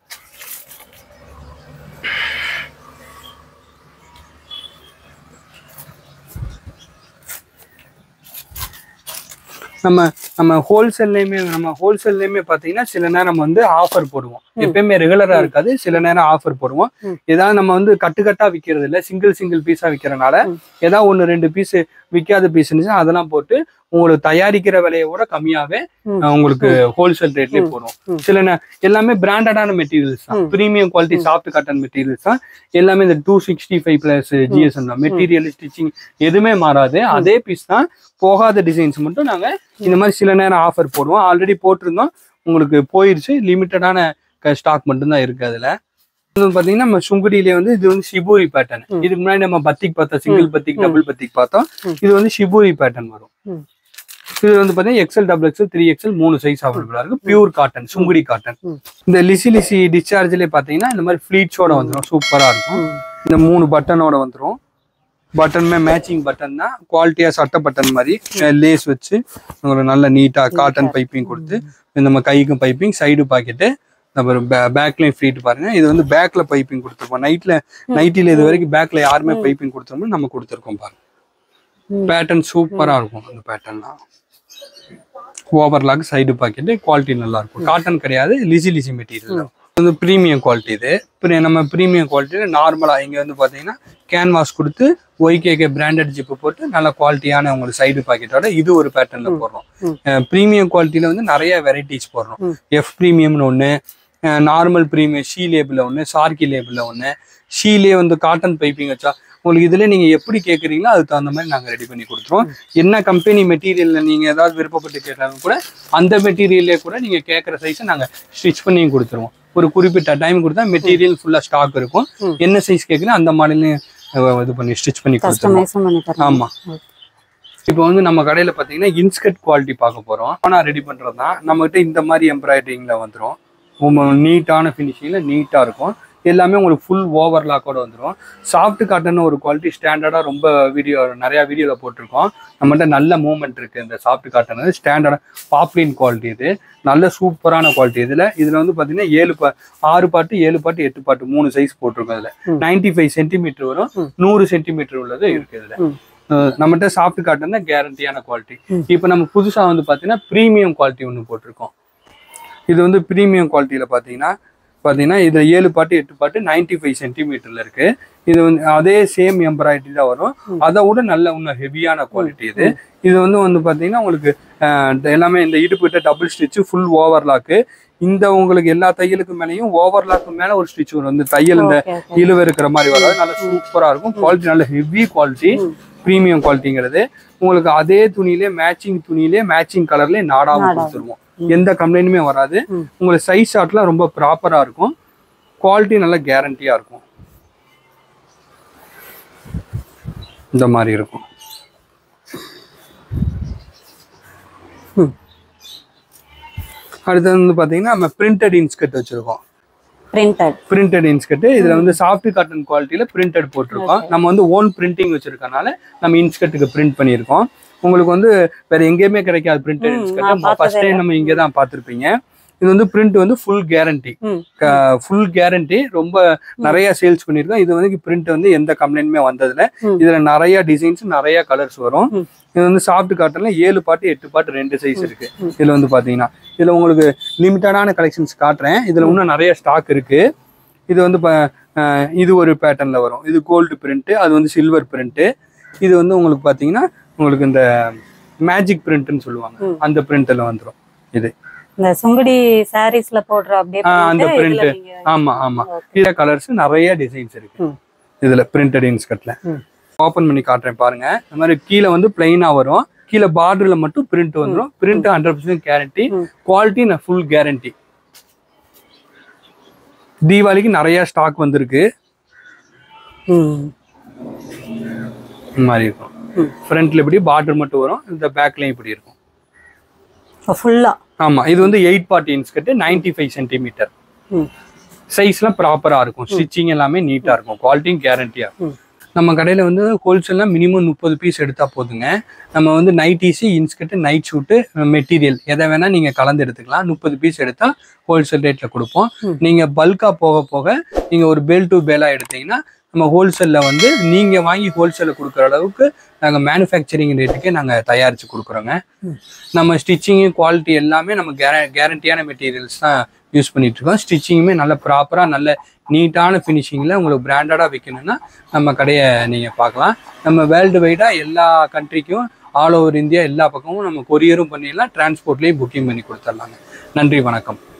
நம்ம நம்ம ஹோல்சேல்லையுமே நம்ம ஹோல்சேல்லையுமே பார்த்தீங்கன்னா சில நேரம் வந்து ஆஃபர் போடுவோம் எப்பயுமே ரெகுலரா இருக்காது சில நேரம் ஆஃபர் போடுவோம் ம். ஏதாவது நம்ம வந்து கட்டுக்கட்டா விற்கிறது இல்லை சிங்கிள் சிங்கிள் பீஸா விற்கிறனால ஏதாவது ஒன்று ரெண்டு பீஸ் விற்காத பீஸ் இருந்துச்சுன்னா அதெல்லாம் போட்டு உங்களுக்கு தயாரிக்கிற விலையை விட கம்மியாவே ம். அஹ், உங்களுக்கு ஹோல்சேல் ரேட்லயே போடுவோம் ம். சில நே- எல்லாமே பிராண்டடான மெட்டீரியல்ஸ் தான் ம். Premium quality soft cotton materials தான் எல்லாமே இந்த two sixty five plus GSM தான் மெட்டீரியல் ஸ்டிச்சிங் எதுவுமே மாறாது அதே பீஸ் தான் போகாத டிசைன்ஸ் மட்டும் நாங்க இந்த மாதிரி சில நேரம் ஆஃபர் போடுவோம் ஆல்ரெடி போட்டிருந்தோம் உங்களுக்கு போயிருச்சு லிமிட்டடான ஸ்டாக் மட்டும்தான் இருக்கு அதுல இது வந்து பாத்தீங்கன்னா நம்ம சுங்குடியிலே வந்து இது வந்து ஷிபூரி பேட்டர்ன் ம். இதுக்கு முன்னாடி நம்ம பத்திக் பார்த்தோம் சிங்கிள் பத்திக் ம். டபுள் பத்திக் பார்த்தோம் ம். இது வந்து ஷிபூரி பேட்டர்ன் வரும் ம். இது வந்து பாத்தீங்கன்னா XL double XL three XL மூணு சைஸ் அவைலபிளா இருக்கு பியூர் காட்டன் சுங்குடி காட்டன் ம். இந்த லிசி லிசி டிஸ்சார்ஜ்லயே பாத்தீங்கன்னா இந்த மாதிரி ஃபிளீட்ஸோட வந்துடும் சூப்பரா இருக்கும் ம் இந்த மூணு பட்டனோட வந்துடும் பட்டனுமே மேட்சிங் பட்டன் தான் குவாலிட்டியா சட்டை பட்டன் மாதிரி லேஸ் வச்சு உங்களுக்கு நல்ல நீட்டா காட்டன் பைப்பிங் கொடுத்து இந்த நம்ம கைக்கும் பைப்பிங் சைடு பாக்கெட்டு நம்ம பேக்லயும் ஃப்ரீட் பாருங்க இது வந்து பேக்ல பைப்பிங் கொடுத்துருப்போம் நைட்ல நைட்டில இது வரைக்கும் பேக்ல யாருமே பைப்பிங் கொடுத்துருமோ நம்ம கொடுத்துருக்கோம் பாருங்க ம். பேட்டர்ன் சூப்பரா இருக்கும் அந்த பேட்டர்ன்லாம் ஓவர்லாக் சைடு பாக்கெட்டு குவாலிட்டி நல்லா இருக்கும் காட்டன் கிடையாது லிசி லிசி மெட்டீரியல் வந்து ப்ரீமியம் குவாலிட்டி இது pri- நம்ம ப்ரீமியம் குவாலிட்டியில் நார்மலாக இங்கே வந்து பார்த்தீங்கன்னா கேன்வாஸ் கொடுத்து ஒய்கேகே பிராண்டட் ஜிப்பு போட்டு நல்ல குவாலிட்டியான உங்களுக்கு சைடு பாக்கெட்டோட இது ஒரு பேட்டர்னில் போடுறோம் ப்ரீமியம் குவாலிட்டியில் வந்து நிறைய வெரைட்டிஸ் போடுறோம் ம். எஃப் ப்ரீமியம்னு ஒன்று நார்மல் ப்ரீமியம் ஷீ லேபிளில் ஒன்று சார்கி லேபிளில் ஒன்று ஷீலே வந்து காட்டன் பைப்பிங் வச்சா உங்களுக்கு இதில் நீங்கள் எப்படி கேட்குறீங்களோ அதுக்கு தகுந்த மாதிரி நாங்கள் ரெடி பண்ணி கொடுத்துருவோம் என்ன கம்பெனி மெட்டீரியலில் நீங்கள் ஏதாவது விருப்பப்பட்டு கேட்டாலும் கூட அந்த மெட்டீரியல்லே கூட நீங்கள் கேட்குற சைஸை நாங்கள் ஸ்டிச் பண்ணியும் கொடுத்துருவோம் ஒரு குறிப்பிட்ட டைம் கொடுத்தா மெட்டீரியல் ஃபுல்லாக ஸ்டாக் இருக்கும் ம். என்ன சைஸ் கேட்குறோம் அந்த மாடலையும் இது பண்ணி ஸ்டிச் பண்ணி கொடுத்துருவோம் கஸ்டமைஸும் பண்ணி தரேன் ஆமா இப்போ வந்து நம்ம கடையில பாத்தீங்கன்னா இன்ஸ்கர்ட் குவாலிட்டி பார்க்க போறோம் ஆனா ரெடி பண்றது தான் நம்மகிட்ட இந்த மாதிரி எம்ப்ராய்டரிங்ல வந்துரும் நீட்டான ஃபினிஷிங்ல நீட்டா இருக்கும் எல்லாமே உங்களுக்கு ஃபுல் ஓவர்லாக்கோட வந்துடும் சாஃப்ட் காட்டன் ஒரு குவாலிட்டி ஸ்டாண்டர்டாக ரொம்ப வீடியோ நிறைய வீடியோவில் போட்டிருக்கோம் நம்மகிட்ட நல்ல மூவ்மெண்ட் இருக்கு இந்த சாஃப்ட் காட்டன் வந்து ஸ்டாண்டர்டாக பாப்ளின் குவாலிட்டி இது நல்ல சூப்பரான குவாலிட்டி இதில் இதில் வந்து பார்த்தீங்கன்னா ஏழு பா ஆறு பாட்டு ஏழு பாட்டு எட்டு பாட்டு மூணு சைஸ் போட்டிருக்கோம் இதில் ம். நைன்டி ஃபைவ் சென்டிமீட்டர் வரும் ம். நூறு சென்டிமீட்டர் உள்ளது இருக்கு இதில் ம். அஹ் நம்மகிட்ட சாஃப்ட் காட்டன் தான் கேரண்டியான குவாலிட்டி ம். இப்போ நம்ம புதுசா வந்து பார்த்தீங்கன்னா ப்ரீமியம் குவாலிட்டி ஒன்று போட்டிருக்கோம் இது வந்து ப்ரீமியம் குவாலிட்டியில் பார்த்தீங்கன்னா பார்த்தீங்கன்னா இதில் ஏழு பாட்டு எட்டு பாட்டு நைன்டி ஃபைவ் சென்டிமீட்டரில் இருக்கு இது வந்து அதே சேம் எம்ப்ராய்டரி தான் வரும் ம். அதை விட நல்ல இன்னும் ஹெவியான குவாலிட்டி இது இது வந்து வந்து பார்த்தீங்கன்னா உங்களுக்கு அஹ், எல்லாமே இந்த இடுப்புகிட்ட டபுள் ஸ்டிச்சு ஃபுல் ஓவர்லாக்கு இந்த உங்களுக்கு எல்லா தையலுக்கு மேலேயும் ஓவர்லாக்கு மேலே ஒரு ஸ்டிச் வரும் இந்த தையல் இந்த ஓகே ஓகே இழுவ இருக்கிற மாதிரி வராது நல்ல சூப்பரா இருக்கும் குவாலிட்டி நல்ல ஹெவி குவாலிட்டி ம். ப்ரீமியம் குவாலிட்டிங்கிறது உங்களுக்கு அதே துணியிலே மேட்சிங் துணியிலே மேட்சிங் கலர்லேயே நாடாவும் நாடாவும். கொடுத்துருவோம் எந்த கம்ப்ளைண்ட்டுமே வராது ம். உங்களுக்கு சைஸ் ஷார்ட்லாம் ரொம்ப ப்ராப்பரா இருக்கும் குவாலிட்டி நல்ல கேரண்டியா இருக்கும் இந்த மாதிரி இருக்கும் அடுத்தது வந்து பார்த்தீங்கன்னா நம்ம பிரிண்டட் இன்ஸ்கர்ட் வச்சுருக்கோம் பிரிண்டட் பிரிண்டட் இன்ஸ்கர்ட் இதுல வந்து சாஃப்ட் காட்டன் குவாலிட்டியில பிரிண்டட் போட்டிருக்கோம் நம்ம வந்து ஓன் பிரிண்டிங் வச்சிருக்கனால நம்ம இன்ஸ்கர்ட்டுக்கு பிரிண்ட் பண்ணியிருக்கோம் உங்களுக்கு வந்து வேற எங்கேயுமே கிடைக்காது பிரிண்டட் ம், இன்ஸ்கர்ட் நான் ஃபர்ஸ்ட் பார்த்ததே டைம் நம்ம இங்கே தான் பார்த்துருப்பீங்க இது வந்து பிரிண்ட் வந்து ஃபுல் கேரண்டி ம் ஃபுல் கேரண்டி ரொம்ப நிறைய சேல்ஸ் பண்ணியிருக்கோம் இது வந்து பிரிண்ட் வந்து எந்த கம்ப்ளைண்ட்டுமே வந்ததில்ல ம். இதுல நிறைய டிசைன்ஸ் நிறைய கலர்ஸ் வரும் ம். இது வந்து சாஃப்ட் காட்டன்ல ஏழு பாட்டு எட்டு பாட்டு ரெண்டு சைஸ் இருக்கு இதுல வந்து பாத்தீங்கன்னா இதுல உங்களுக்கு லிமிட்டடான கலெக்ஷன்ஸ் காட்டுறேன் இதுல இன்னும் நிறைய ஸ்டாக் இருக்கு இது வந்து ப- அஹ் இது ஒரு பேட்டர்ன்ல வரும் இது கோல்டு பிரிண்ட் அது வந்து சில்வர் பிரிண்ட் இது வந்து உங்களுக்கு பாத்தீங்கன்னா உங்களுக்கு இந்த மேஜிக் பிரிண்ட்னு சொல்லுவாங்க ம். அந்த பிரிண்ட்ல வந்துரும் இது இந்த சுங்குடி சாரீஸ்ல போடுற அப்படியே ஆ, அந்த print, இதுல print. நீங்க ஆமா ஆமா Okay. கீழே கலர்ஸ் நிறைய டிசைன்ஸ் இருக்கு ம். இதுல பிரிண்டட் இன்ஸ்கர்ட்ல ம். ஓபன் பண்ணி காட்டுறேன் பாருங்க இந்த மாதிரி கீழே வந்து பிளைனா வரும் கீழே பார்டர்ல மட்டும் பிரிண்ட் வந்துரும் பிரிண்ட் ஹண்ட்ரட் பர்சன்ட் கேரண்டி ம். குவாலிட்டி ஃபுல் கேரண்டி தீபாவளிக்கு நிறைய ஸ்டாக் வந்திருக்கு ம் இந்த மாதிரி இருக்கும் ம். ஃப்ரண்ட்ல இப்படி பார்டர் மட்டும் வரும் இந்த பேக்லயும் இப்படி இருக்கும் ஃபுல்லா ஆமா இது வந்து eight party inskirt ninety five centimetre ம் சைஸ்லாம் ப்ராப்பரா இருக்கும் ஸ்டிச்சிங் எல்லாமே நீட்டா இருக்கும் குவாலிட்டியும் கேரண்டியா ம். நம்ம கடையில வந்து ஹோல்சேல்னா மினிமம் முப்பது பீஸ் எடுத்தா போதுங்க நம்ம வந்து நைட்டிசி இன்ஸ்கர்ட் நைட் ஷூட்டு மெட்டீரியல் எதை வேணா நீங்க கலந்து எடுத்துக்கலாம் முப்பது பீஸ் எடுத்தா ஹோல்சேல் ரேட்ல கொடுப்போம் ம். நீங்க பல்கா போக போக நீங்க ஒரு பேல் டு பேலா எடுத்தீங்கன்னா நம்ம ஹோல்சேல்ல வந்து நீங்க வாங்கி ஹோல்சேல்ல கொடுக்குற அளவுக்கு நாங்க மேனுஃபேக்சரிங் ரேட்டுக்கே நாங்க தயாரிச்சு கொடுக்குறோங்க ம். நம்ம ஸ்டிச்சிங்கு குவாலிட்டி எல்லாமே நம்ம கேரண்டியான மெட்டீரியல்ஸ் தான் யூஸ் பண்ணிட்டு இருக்கோம் ஸ்டிச்சிங்குமே நல்ல ப்ராப்பரா நல்ல நீட்டான ஃபினிஷிங்ல உங்களுக்கு பிராண்டடா வைக்கணும்னா நம்ம கடையை நீங்க பார்க்கலாம் நம்ம வேர்ல்டு வைடா எல்லா கண்ட்ரிக்கும் ஆல் ஓவர் இந்தியா எல்லா பக்கமும் நம்ம கொரியரும் பண்ணிடலாம் டிரான்ஸ்போர்ட்லேயும் புக்கிங் பண்ணி கொடுத்துடலாங்க நன்றி வணக்கம்